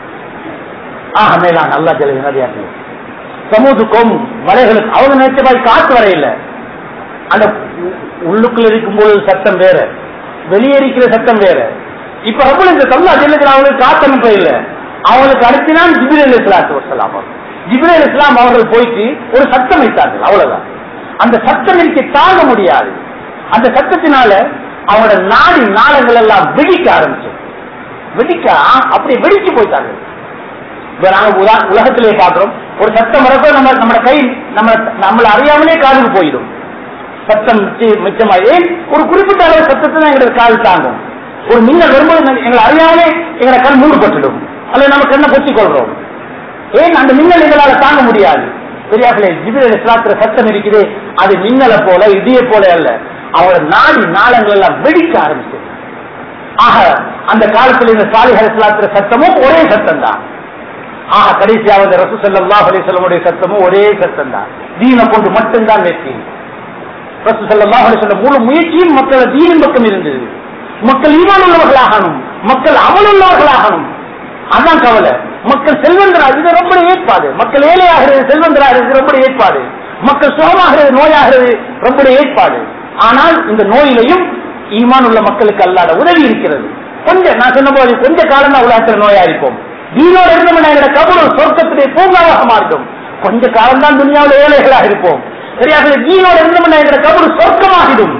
ஆக மேலான நல்லா ஜல நதியார்கள் சமூகத்துக்கும் மலைகளுக்கு அவங்க நினைச்ச மாதிரி காத்து வர இல்லை அந்த உ- உள்ளுக்குள்ள இருக்கும்போது சத்தம் வேற வெளியே இருக்கிற சத்தம் வேற இப்ப ரொம்ப இந்த தல்லா ஜெல்லத்தில் அவங்களுக்கு காத்து அனுப்ப இல்லை அவங்களுக்கு அடுத்தினால் ஜிபிரேல் இஸ்லாத்து வசலாம் ஜிபிரேல் இஸ்லாம் அவர்கள் போயிட்டு ஒரு சத்தம் வைத்தார்கள் அவ்வளவுதான் அந்த சத்தம் இருக்க தாங்க முடியாது அந்த சத்தத்தினால அவங்களோட நாடி நாளங்கள் எல்லாம் வெடிக்க ஆரம்பிச்சு வெடிக்க ஆ- அப்படி வெடிச்சு போயிட்டார்கள் இப்ப நாங்க உலா- உலகத்திலே பாக்குறோம் ஒரு சத்தம் வரப்போ நம்ம நம்ம கை நம்ம நம்மள அறியாமலே காதுக்கு போயிடும் சத்தம் மிச்ச- மிச்சமா ஏன் ஒரு குறிப்பிட்ட அளவு சத்தத்தை தான் எங்களுக்கு காது தாங்கும் ஒரு மின்னல் வரும்போது நாங்க- எங்களை அறியாமலே எங்களை கண் மூடப்பட்டுடும் அல்லது நம்ம கண்ணை பொத்திக் கொள்றோம் ஏன் அந்த மின்னல் எங்களால தாங்க முடியாது பெரியார்களே ஜிபிரல் இஸ்லாத்துல சத்தம் இருக்குது அது மின்னலை போல இடியை போல அல்ல அவங்களோட நாடி நாளங்கள் எல்லாம் வெடிக்க ஆரம்பிச்சது ஆக அந்த காலத்தில் இந்த சாலிஹர் இஸ்லாத்துல சத்தமும் ஒரே சத்தம் தான் ஆக கடைசியாவது ரசூ ஸல்லல்லாஹு அலைஹி வஸல்லமுடைய சத்தமும் ஒரே சத்தம் தான் தீனை கொண்டு மட்டும்தான் வெற்றி ரசூ ஸல்லல்லாஹு அலைஹி வஸல்லம் முழு முயற்சியும் மக்கள் தீனின் பக்கம் இருந்தது மக்கள் ஈமான் உள்ளவர்களாகணும் மக்கள் அமல் உள்ளவர்களாகணும் அதான் கவலை மக்கள் செல்வந்தராக இது ரொம்ப ஏற்பாடு மக்கள் ஏழையாகிறது செல்வந்தராகிறது ரொம்ப ஏற்பாடு மக்கள் சுகமாகிறது நோயாகிறது ரொம்ப ஏற்பாடு ஆனால் இந்த நோயிலையும் ஈமான் உள்ள மக்களுக்கு அல்லாத உதவி இருக்கிறது கொஞ்சம் நான் சொன்ன போது கொஞ்ச காலம் தான் உலகத்தில் நோயா இருப்போம் தீனோடு இருந்தோம்னா எங்களோட கபூர் சொர்க்கத்துடைய பூங்காவாக மாறிடும் கொஞ்ச காலம் தான் துனியாவில் ஏழைகளாக இருப்போம் சரியாக தீனோடு இருந்தோம்னா எங்களோட கபூர் சொர்க்கமாகிடும்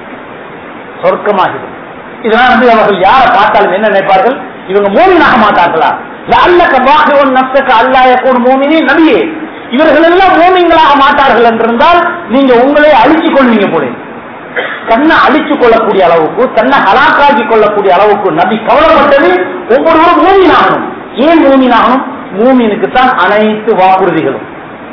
சொர்க்கமாகிடும் இதனால் வந்து அவர்கள் யாரை பார்த்தாலும் என்ன நினைப்பார்கள் இவங்க மூமினாக மாட்டார்களா அல்லக்க பாகவன் நப்சக்க அல்லாயக்கூன் மூமினி நபியே இவர்கள் எல்லாம் மூமிங்களாக மாட்டார்கள் என்றிருந்தால் நீங்க உங்களே அழிச்சுக் கொள்வீங்க போல தன்னை அழிச்சு கொள்ளக்கூடிய அளவுக்கு தன்னை ஹலாக்காக்கி கொள்ளக்கூடிய அளவுக்கு நபி கவலைப்பட்டது ஒவ்வொருவரும் மூமினாகணும் ஏன் மூமினாகணும் மூமினுக்கு தான் அனைத்து வாக்குறுதிகளும்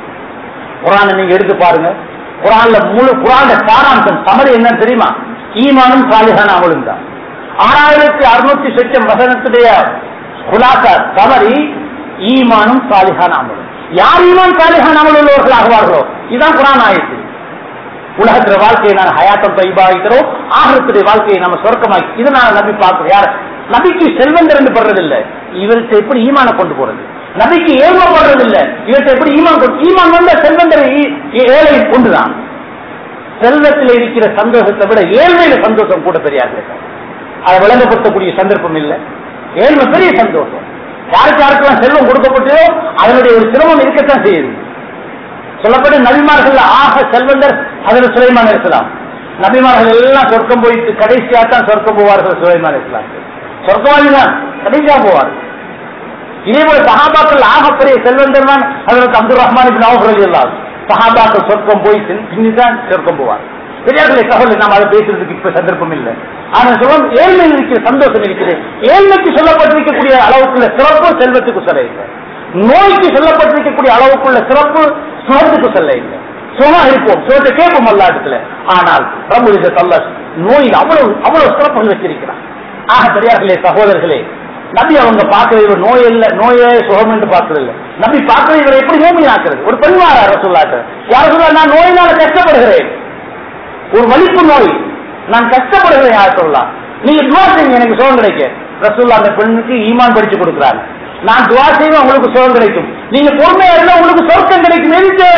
குரானை நீங்க எடுத்து பாருங்க குரான்ல முழு குரான சாராம்சம் தமிழ் என்ன தெரியுமா ஈமானும் சாலிகான அமலும் தான் ஆறாயிரத்தி அறுநூத்தி சொச்சம் வசனத்துடைய குலாசா தவறி ஈமானும் சாலிகான அமலும் யார் ஈமான் சாலிகான அமல் உள்ளவர்கள் ஆகுவார்களோ இதுதான் குரான் ஆயிடுச்சு உலகத்துல வாழ்க்கையை நான் ஹயாத்தம் தைபாகிறோம் ஆகத்துடைய வாழ்க்கையை நம்ம சொர்க்கமாக்கி இது நான் நபி பார்க்கிறோம் யார் நபிக்கு செல்வந்தர் என்று படுறதில்லை இவருக்கு எப்படி ஈமான கொண்டு போறது நபிக்கு ஏழ்மைப்படுறது இல்ல இவற்றை எப்படி ஈமான் கொண்டு ஈமான் வந்த செல்வந்தரை ஏழை கொண்டுதான் செல்வத்தில் இருக்கிற சந்தோஷத்தை விட ஏழ்மையில சந்தோஷம் கூட பெரியார்கள் அதை விளங்கப்படுத்தக்கூடிய சந்தர்ப்பம் இல்லை ஏழ்மை பெரிய சந்தோஷம் யாருக்கு யாருக்கெல்லாம் செல்வம் கொடுக்கப்பட்டதோ அதனுடைய ஒரு சிரமம் இருக்கத்தான் செய்யுது சொல்லப்பட்ட நபிமார்கள் ஆக செல்வந்தர் அதில் சுலைமான் இருக்கலாம் நபிமார்கள் எல்லாம் சொர்க்கம் போயிட்டு கடைசியா தான் சொர்க்கம் போவார்கள் சுலைமான் இருக்கலாம் சொர்க்கவாதி தான் கடைசியா போவார் இதே போல சஹாபாக்கள் ஆகப்பெரிய செல்வந்தர் தான் அதற்கு அப்துல் ரஹ்மான் இபின் அவுஃப் எல்லாம் சஹாபாக்கள் சொர்க்கம் போய் பின்னிதான் சொர்க்கம் போவார் பெரியார்களே சகோதரி நாம் அதை பேசுறதுக்கு இப்ப சந்தர்ப்பம் இல்லை ஆனா சொல்லும் ஏழ்மையில் இருக்கிற சந்தோஷம் இருக்குது ஏழ்மைக்கு சொல்லப்பட்டிருக்கக்கூடிய அளவுக்குள்ள சிறப்பு செல்வத்துக்கு சொல்ல இல்லை நோய்க்கு சொல்லப்பட்டிருக்கக்கூடிய அளவுக்குள்ள சிறப்பு சுகத்துக்கு சொல்ல இல்லை சுகம் இருப்போம் சுகத்தை கேட்போம் அல்லாட்டத்துல ஆனால் பிரபு தல்ல நோயில் அவ்வளவு அவ்வளவு சிறப்புகள் வச்சிருக்கிறான் ஆக பெரியார்களே சகோதரர்களே நபி அவங்க பார்க்கறது இவர் நோய் இல்ல நோயே சுகம் என்று பார்க்கறது இல்ல நபி பார்க்கறது இவரை எப்படி நோமி ஆக்குறது ஒரு பெண் வாரா ரசூல்லாட்ட யார் சொல்ல நான் நோயினால கஷ்டப்படுகிறேன் ஒரு வலிப்பு நோய் நான் கஷ்டப்படுகிறேன் யார் சொல்லலாம் நீங்க துவா செய்யுங்க எனக்கு சுகம் கிடைக்க ரசூல்லா அந்த பெண்ணுக்கு ஈமான் படிச்சு கொடுக்குறாரு நான் துவா செய்வேன் உங்களுக்கு சுகம் கிடைக்கும் நீங்க பொறுமையா இருந்தா உங்களுக்கு சொர்க்கம் கிடைக்கும் எதுக்கு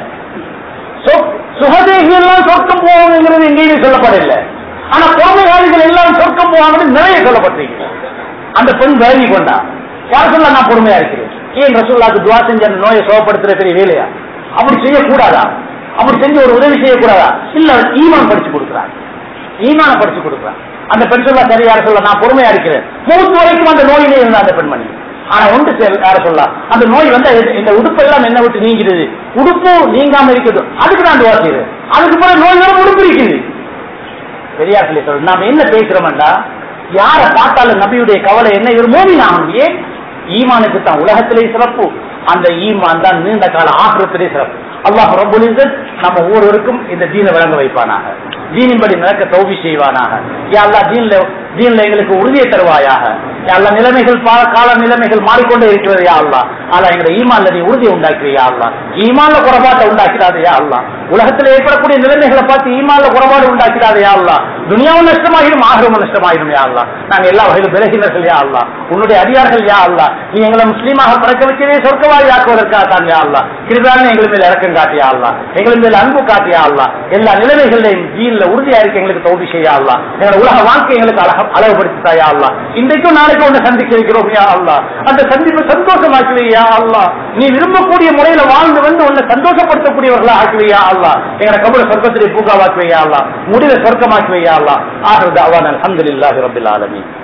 சுகதேகி எல்லாம் சொர்க்கம் போவாங்கிறது எங்கேயுமே சொல்லப்படவில்லை ஆனா பொறுமையாளிகள் எல்லாம் சொர்க்கம் போவாங்கன்னு நிறைய சொல்லப்பட்டிருக்கு அந்த பெண் வேகி கொண்டா யார் சொல்ல நான் பொறுமையா இருக்கிறேன் ஏன் ரசூல்லாக்கு துவா செஞ்ச அந்த நோயை சுகப்படுத்துற பெரிய வேலையா அப்படி செய்யக்கூடாதா அப்படி செஞ்சு ஒரு உதவி செய்யக்கூடாதா இல்ல ஈமான் படிச்சு கொடுக்குறான் ஈமான படிச்சு கொடுக்குறான் அந்த பெண் சொல்ல சரி யார சொல்ல நான் பொறுமையா இருக்கிறேன் மூத்து வரைக்கும் அந்த நோயிலே இருந்த அந்த பெண்மணி ஆனா ஒன்று யார சொல்ல அந்த நோய் வந்து இந்த உடுப்பு எல்லாம் என்ன விட்டு நீங்கிறது உடுப்பு நீங்காம இருக்குது அதுக்கு நான் துவா செய்யறேன் அதுக்கு பிறகு நோய் வரும் உடுப்பு இருக்குது பெரியார்களே சொல்ல நாம என்ன பேசுறோம்டா யாரை பார்த்தாலும் நபியுடைய கவலை என்ன இவர் மோமின் ஆகணும் ஏன் ஈமானுக்கு தான் உலகத்திலே சிறப்பு அந்த ஈமான் தான் நீண்ட கால ஆசிரத்திலே சிறப்பு அல்லாஹ் ரபுல் நம்ம ஒவ்வொருவருக்கும் இந்த தீனை விளங்க வைப்பானாக தீனின்படி நடக்க தௌபி செய்வானாக யா அல்லா தீன்ல தீன்ல எங்களுக்கு உறுதியை தருவாயாக யா அல்லா நிலைமைகள் பா- கால நிலைமைகள் மாறிக்கொண்டே இருக்கிறது யா அல்லா ஆனா எங்களுடைய ஈமான்ல நீ உறுதியை உண்டாக்குறியா யா அல்லா ஈமான்ல குறைபாட்டை உண்டாக்கிறாது யா அல்லா உலகத்தில் ஏற்படக்கூடிய நிலைமைகளை பார்த்து ஈமான்ல குறைபாடு உண்டாக்கிறாது யா அல்லா துனியாவும் நஷ்டமாகிடும் ஆகிரமும் நஷ்டமாகிடும் யா அல்லா நாங்க எல்லா வகையிலும் விலகினர்கள் யா அல்லா உன்னுடைய அடியார்கள் யா அல்லா நீ எங்களை முஸ்லீமாக பிறக்க வச்சதே சொர்க்கவாதி ஆக்குவதற்காக தான் யா அல்லா கிருபான எங்கள் மேல் இறக்கம் காட்டியா அல்லா எங்கள் மேல் அன்பு காட்டியா அல்லா எல்லா நிலைமைகளையும் ஜீன்ல உறுதியா இருக்க எங்களுக்கு தோல்வி செய்யா அல்லா எங்களை உலக வாழ்க்கை எங்களுக்கு அழக அழகுபடுத்தித்தாயா அல்லா இன்றைக்கும் நாளைக்கும் ஒன்று சந்திக்க இருக்கிறோம் யா அல்லா அந்த சந்திப்பு சந்தோஷமாக்குவையா அல்லா நீ விரும்பக்கூடிய முறையில வாழ்ந்து வந்து உன்னை சந்தோஷப்படுத்தக்கூடியவர்களா ஆக்குவையா அல்லா எங்களை கபல சொர்க்கத்திலே பூங்காவாக்குவையா அல்லா முடிவை சொர்க்கமாக்குவையா அல்லா ஆகிறது அவான் அலமதுல்லாஹி ரபில் ஆலமீன்